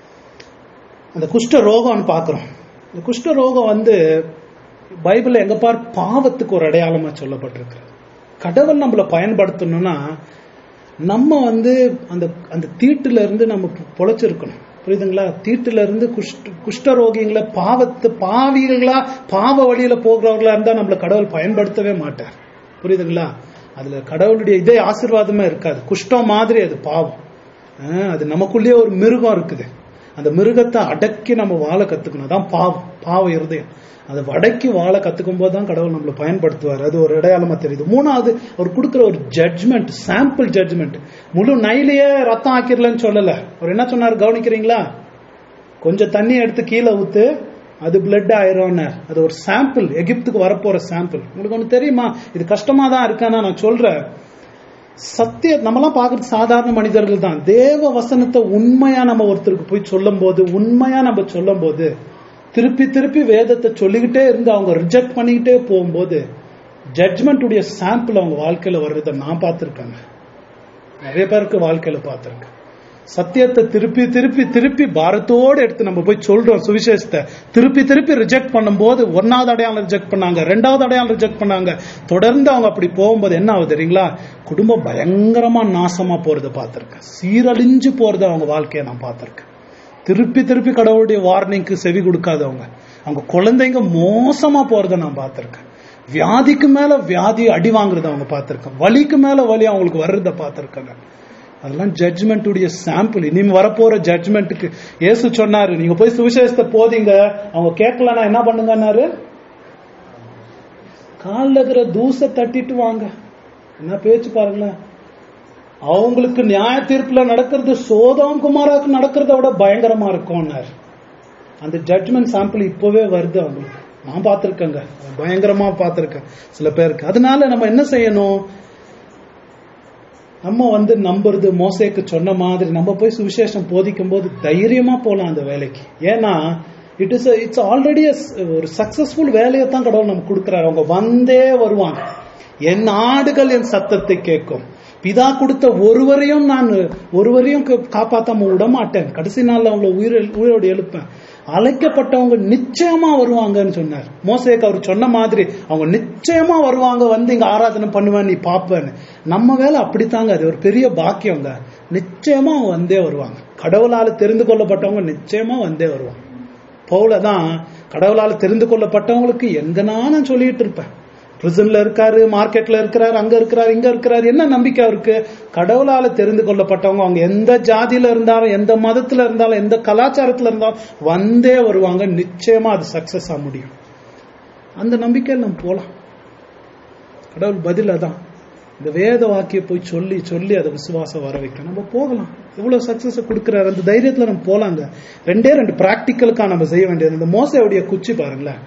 அந்த குஷ்ட ரோகம்னு பாக்குறோம் இந்த குஷ்ட ரோகம் வந்து பைபிள்ல எங்க பார் பாவத்துக்கு ஒரு அடையாளமா சொல்லப்பட்டிருக்கு கடவுள் நம்மள பயன்படுத்தணும்னா நம்ம வந்து அந்த அந்த தீட்டுல இருந்து நம்ம பொழைச்சிருக்கணும் புரியுதுங்களா தீட்டுல இருந்து குஷ்ட குஷ்டரோகிங்களை பாவத்து பாவிகளா பாவ வழியில போகிறவர்களா இருந்தா நம்மள கடவுள் பயன்படுத்தவே மாட்டார் புரியுதுங்களா அதுல கடவுளுடைய இதே ஆசீர்வாதமே இருக்காது குஷ்டம் மாதிரி அது பாவம் ஆஹ், அது நமக்குள்ளேயே ஒரு மிருகம் இருக்குது அந்த மிருகத்தை அடக்கி நம்ம வாழ கத்துக்கணும் அதான் பாவம் பாவ இருதயம் அதை அடக்கி வாழ கத்துக்கும் போது தான் கடவுள் நம்மளை பயன்படுத்துவார் அது ஒரு அடையாளமா தெரியுது மூணாவது அவர் கொடுக்கிற ஒரு ஜட்ஜ்மெண்ட் சாம்பிள் ஜட்ஜ்மெண்ட் முழு நைலையே ரத்தம் ஆக்கிரலன்னு சொல்லல அவர் என்ன சொன்னார் கவனிக்கிறீங்களா கொஞ்சம் தண்ணி எடுத்து கீழே ஊத்து அது பிளட் ஆயிரும் அது ஒரு சாம்பிள் எகிப்துக்கு வரப்போற சாம்பிள் உங்களுக்கு ஒண்ணு தெரியுமா இது கஷ்டமா தான் இருக்கானா நான் சொல்றேன் சத்திய நம்மலாம் பார்க்கறது சாதாரண மனிதர்கள் தான் தேவ வசனத்தை உண்மையா நம்ம ஒருத்தருக்கு போய் சொல்லும் போது உண்மையா நம்ம சொல்லும் போது திருப்பி திருப்பி வேதத்தை சொல்லிக்கிட்டே இருந்து அவங்க ரிஜெக்ட் பண்ணிக்கிட்டே போகும்போது ஜட்ஜ்மெண்ட் உடைய சாம்பிள் அவங்க வாழ்க்கையில வர்றதை நான் பார்த்திருக்கேங்க நிறைய பேருக்கு வாழ்க்கையில பார்த்திருக்கேன் சத்தியத்தை திருப்பி திருப்பி திருப்பி பாரத்தோடு எடுத்து நம்ம போய் சொல்றோம் சுவிசேஷத்தை திருப்பி திருப்பி ரிஜெக்ட் பண்ணும்போது ஒன்னாவது அடையாளம் ரிஜெக்ட் பண்ணாங்க ரெண்டாவது அடையாளம் ரிஜெக்ட் பண்ணாங்க தொடர்ந்து அவங்க அப்படி போகும்போது என்ன ஆகுது தெரியுங்களா குடும்பம் பயங்கரமா நாசமா போறதை பார்த்திருக்கேன் சீரழிஞ்சு போறதை அவங்க வாழ்க்கையை நான் பார்த்திருக்கேன் திருப்பி திருப்பி கடவுளுடைய வார்னிங்க்கு செவி கொடுக்காதவங்க அவங்க குழந்தைங்க மோசமா போறதை நான் பார்த்திருக்கேன் வியாதிக்கு மேல வியாதி அடி வாங்குறத அவங்க பார்த்திருக்கேன் வலிக்கு மேல வலி அவங்களுக்கு வர்றத பார்த்திருக்காங்க அதெல்லாம் ஜட்ஜ்மெண்ட் உடைய சாம்பிள் இனிமே வரப்போற ஜட்ஜ்மெண்ட்டுக்கு இயேசு சொன்னாரு நீங்க போய் சுவிசேஷத்தை போதீங்க அவங்க கேட்கலன்னா என்ன பண்ணுங்கன்னாரு காலில் இருக்கிற தூசை தட்டிட்டு வாங்க என்ன பேச்சு பாருங்களேன் அவங்களுக்கு நியாய தீர்ப்புல நடக்கிறது சோதம் குமாராக்கு நடக்கிறத விட பயங்கரமா இருக்கும்னாரு அந்த ஜட்ஜ்மெண்ட் சாம்பிள் இப்பவே வருது அவங்களுக்கு நான் பார்த்திருக்கேங்க பயங்கரமா பார்த்திருக்கேன் சில பேருக்கு அதனால நம்ம என்ன செய்யணும் நம்ம வந்து நம்புறது மோசேக்கு சொன்ன மாதிரி நம்ம போய் சுவிசேஷம் போதிக்கும் போது தைரியமா போலாம் அந்த வேலைக்கு ஏன்னா இட் இஸ் இட்ஸ் ஆல்ரெடி ஒரு சக்சஸ்ஃபுல் வேலையை தான் கடவுள் நமக்கு கொடுக்குறாரு அவங்க வந்தே வருவாங்க என் ஆடுகள் என் சத்தத்தை கேட்கும் பிதா கொடுத்த ஒருவரையும் நான் ஒருவரையும் கா- காப்பாத்தாம விட மாட்டேன் கடைசி நாள்ல அவங்கள உயிர் உயிரோடு எழுப்பேன் அழைக்கப்பட்டவங்க நிச்சயமா வருவாங்கன்னு சொன்னார் மோசேக்கு அவர் சொன்ன மாதிரி அவங்க நிச்சயமா வருவாங்க வந்து இங்க ஆராதனை பண்ணுவேன் நீ பாப்பேன்னு நம்ம வேலை அப்படித்தாங்க அது ஒரு பெரிய பாக்கியங்க நிச்சயமா அவங்க வந்தே வருவாங்க கடவுளால தெரிந்து கொள்ளப்பட்டவங்க நிச்சயமா வந்தே வருவாங்க பவுலதான் கடவுளால தெரிந்து கொள்ளப்பட்டவங்களுக்கு எங்கனா நான் சொல்லிட்டு இருப்பேன் பிரிசன்ல இருக்காரு மார்க்கெட்ல இருக்கிறாரு அங்க இருக்கிறாரு இங்க இருக்கிறாரு என்ன நம்பிக்கை அவருக்கு கடவுளால தெரிந்து கொள்ளப்பட்டவங்க அவங்க எந்த ஜாதியில இருந்தாலும் எந்த மதத்துல இருந்தாலும் எந்த கலாச்சாரத்துல இருந்தாலும் வந்தே வருவாங்க நிச்சயமா அது சக்சஸ் ஆக முடியும் அந்த நம்பிக்கையில் நம்ம போலாம் கடவுள் பதில் அதான் இந்த வேத வாக்கிய போய் சொல்லி சொல்லி அதை விசுவாசம் வர வைக்கணும் நம்ம போகலாம் எவ்வளவு சக்சஸ் கொடுக்குறாரு அந்த தைரியத்துல நம்ம போலாங்க ரெண்டே ரெண்டு பிராக்டிக்கலுக்கா நம்ம செய்ய வேண்டியது இந்த மோசையுடைய குச்சி பாருங்களேன்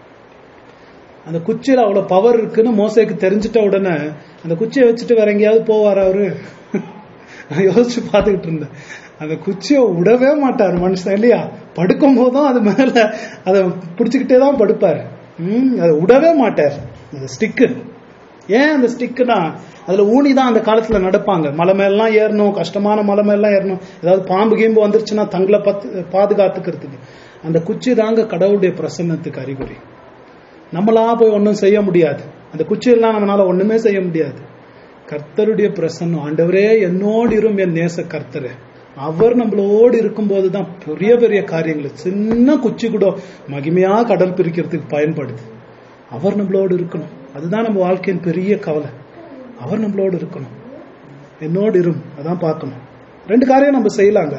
அந்த குச்சியில அவ்வளவு பவர் இருக்குன்னு மோசைக்கு தெரிஞ்சிட்ட உடனே அந்த குச்சியை வச்சுட்டு வேற எங்கேயாவது போவார் அவரு நான் யோசிச்சு பார்த்துக்கிட்டு இருந்தேன் அந்த குச்சியை விடவே மாட்டார் மனுஷன் இல்லையா படுக்கும் போதும் அது மேல அதை பிடிச்சுக்கிட்டே தான் படுப்பாரு ம் அதை விடவே மாட்டார் அந்த ஸ்டிக்கு ஏன் அந்த ஸ்டிக்குனா அதுல ஊனி தான் அந்த காலத்துல நடப்பாங்க மலை மேலாம் ஏறணும் கஷ்டமான மலை மேலாம் ஏறணும் ஏதாவது பாம்பு கீம்பு வந்துருச்சுன்னா தங்களை பத்து பாதுகாத்துக்கிறதுக்கு அந்த குச்சி தாங்க கடவுளுடைய பிரசன்னத்துக்கு அறிகுறி நம்மளா போய் ஒன்றும் செய்ய முடியாது அந்த குச்சியெல்லாம் நம்மளால ஒண்ணுமே செய்ய முடியாது கர்த்தருடைய பிரசன்னம் ஆண்டவரே என்னோடு இரும் என் நேச கர்த்தரே அவர் நம்மளோடு இருக்கும்போது தான் பெரிய பெரிய காரியங்கள் சின்ன குச்சி கூட மகிமையா கடல் பிரிக்கிறதுக்கு பயன்படுது அவர் நம்மளோடு இருக்கணும் அதுதான் நம்ம வாழ்க்கையின் பெரிய கவலை அவர் நம்மளோடு இருக்கணும் என்னோடு இரும் அதான் பார்க்கணும் ரெண்டு காரியம் நம்ம செய்யலாங்க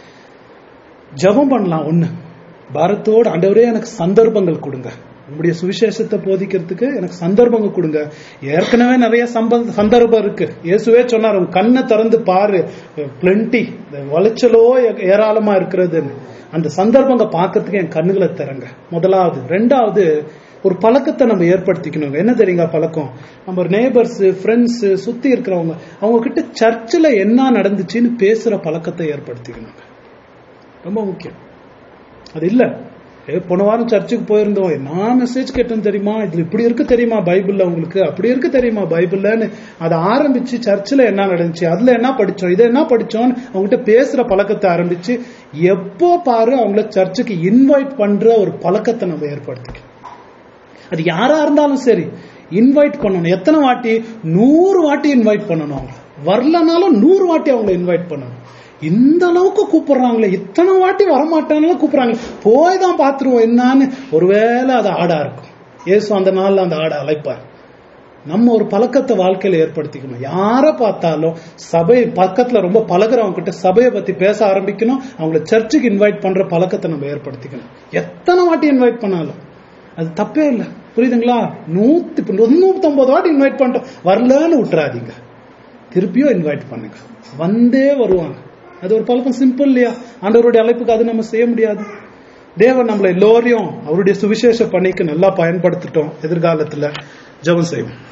ஜெபம் பண்ணலாம் ஒண்ணு பாரத்தோடு ஆண்டவரே எனக்கு சந்தர்ப்பங்கள் கொடுங்க உங்களுடைய சுவிசேஷத்தை போதிக்கிறதுக்கு எனக்கு சந்தர்ப்பங்கள் கொடுங்க ஏற்கனவே நிறைய சம்ப- சந்தர்ப்பம் இருக்கு இயேசுவே சொன்னார் உன் கண்ணை திறந்து பாரு பிளென்டி வளைச்சலோ ஏ- ஏராளமா இருக்கிறதுன்னு அந்த சந்தர்ப்பங்க பார்க்கறதுக்கு என் கண்ணுகளை திறங்க முதலாவது ரெண்டாவது ஒரு பழக்கத்தை நம்ம ஏற்படுத்திக்கணுங்க என்ன தெரியுங்க பழக்கம் நம்ம நேபர்ஸ் ஃப்ரெண்ட்ஸ் சுத்தி இருக்கிறவங்க அவங்க கிட்ட சர்ச்சில் என்ன நடந்துச்சுன்னு பேசுற பழக்கத்தை ஏற்படுத்திக்கணுங்க ரொம்ப முக்கியம் அது இல்ல ஏ போன வாரம் சர்ச்சுக்கு போயிருந்தோம் என்ன மெசேஜ் கேட்டோம் தெரியுமா இதுல இப்படி இருக்கு தெரியுமா பைபிள்ல உங்களுக்கு அப்படி இருக்கு தெரியுமா பைபிள்லன்னு அதை ஆரம்பிச்சு சர்ச்சில் என்ன நடந்துச்சு அதுல என்ன படிச்சோம் இதை என்ன படிச்சோம்னு அவங்ககிட்ட பேசுற பழக்கத்தை ஆரம்பிச்சு எப்போ பாரு அவங்கள சர்ச்சுக்கு இன்வைட் பண்ற ஒரு பழக்கத்தை நம்ம ஏற்படுத்திக்கணும் அது யாரா இருந்தாலும் சரி இன்வைட் பண்ணணும் எத்தனை வாட்டி நூறு வாட்டி இன்வைட் பண்ணணும் அவங்கள வரலனாலும் நூறு வாட்டி அவங்கள இன்வைட் பண்ணணும் இந்த அளவுக்கு கூப்பிடுறாங்களே இத்தனை வாட்டி வரமாட்டானுல கூப்பிடுறாங்க போய் தான் பார்த்துருவோம் என்னன்னு ஒருவேளை அது ஆடா இருக்கும் இயேசு அந்த நாள்ல அந்த ஆடை அழைப்பார் நம்ம ஒரு பழக்கத்தை வாழ்க்கையில ஏற்படுத்திக்கணும் யாரை பார்த்தாலும் சபை பக்கத்துல ரொம்ப பழகுறவங்க கிட்ட சபையை பத்தி பேச ஆரம்பிக்கணும் அவங்கள சர்ச்சுக்கு இன்வைட் பண்ற பழக்கத்தை நம்ம ஏற்படுத்திக்கணும் எத்தனை வாட்டி இன்வைட் பண்ணாலும் அது தப்பே இல்லை புரியுதுங்களா நூத்தி நூத்தி ஐம்பது வாட்டி இன்வைட் பண்ணிட்டோம் வரலன்னு விட்டுறாதீங்க திருப்பியும் இன்வைட் பண்ணுங்க வந்தே வருவாங்க அது ஒரு பழக்கம் சிம்பிள் இல்லையா ஆண்டவருடைய அழைப்புக்கு அது நம்ம செய்ய முடியாது தேவன் நம்மளை எல்லோரையும் அவருடைய சுவிசேஷ பணிக்கு நல்லா பயன்படுத்திட்டோம் எதிர்காலத்துல ஜெபம் செய்வோம்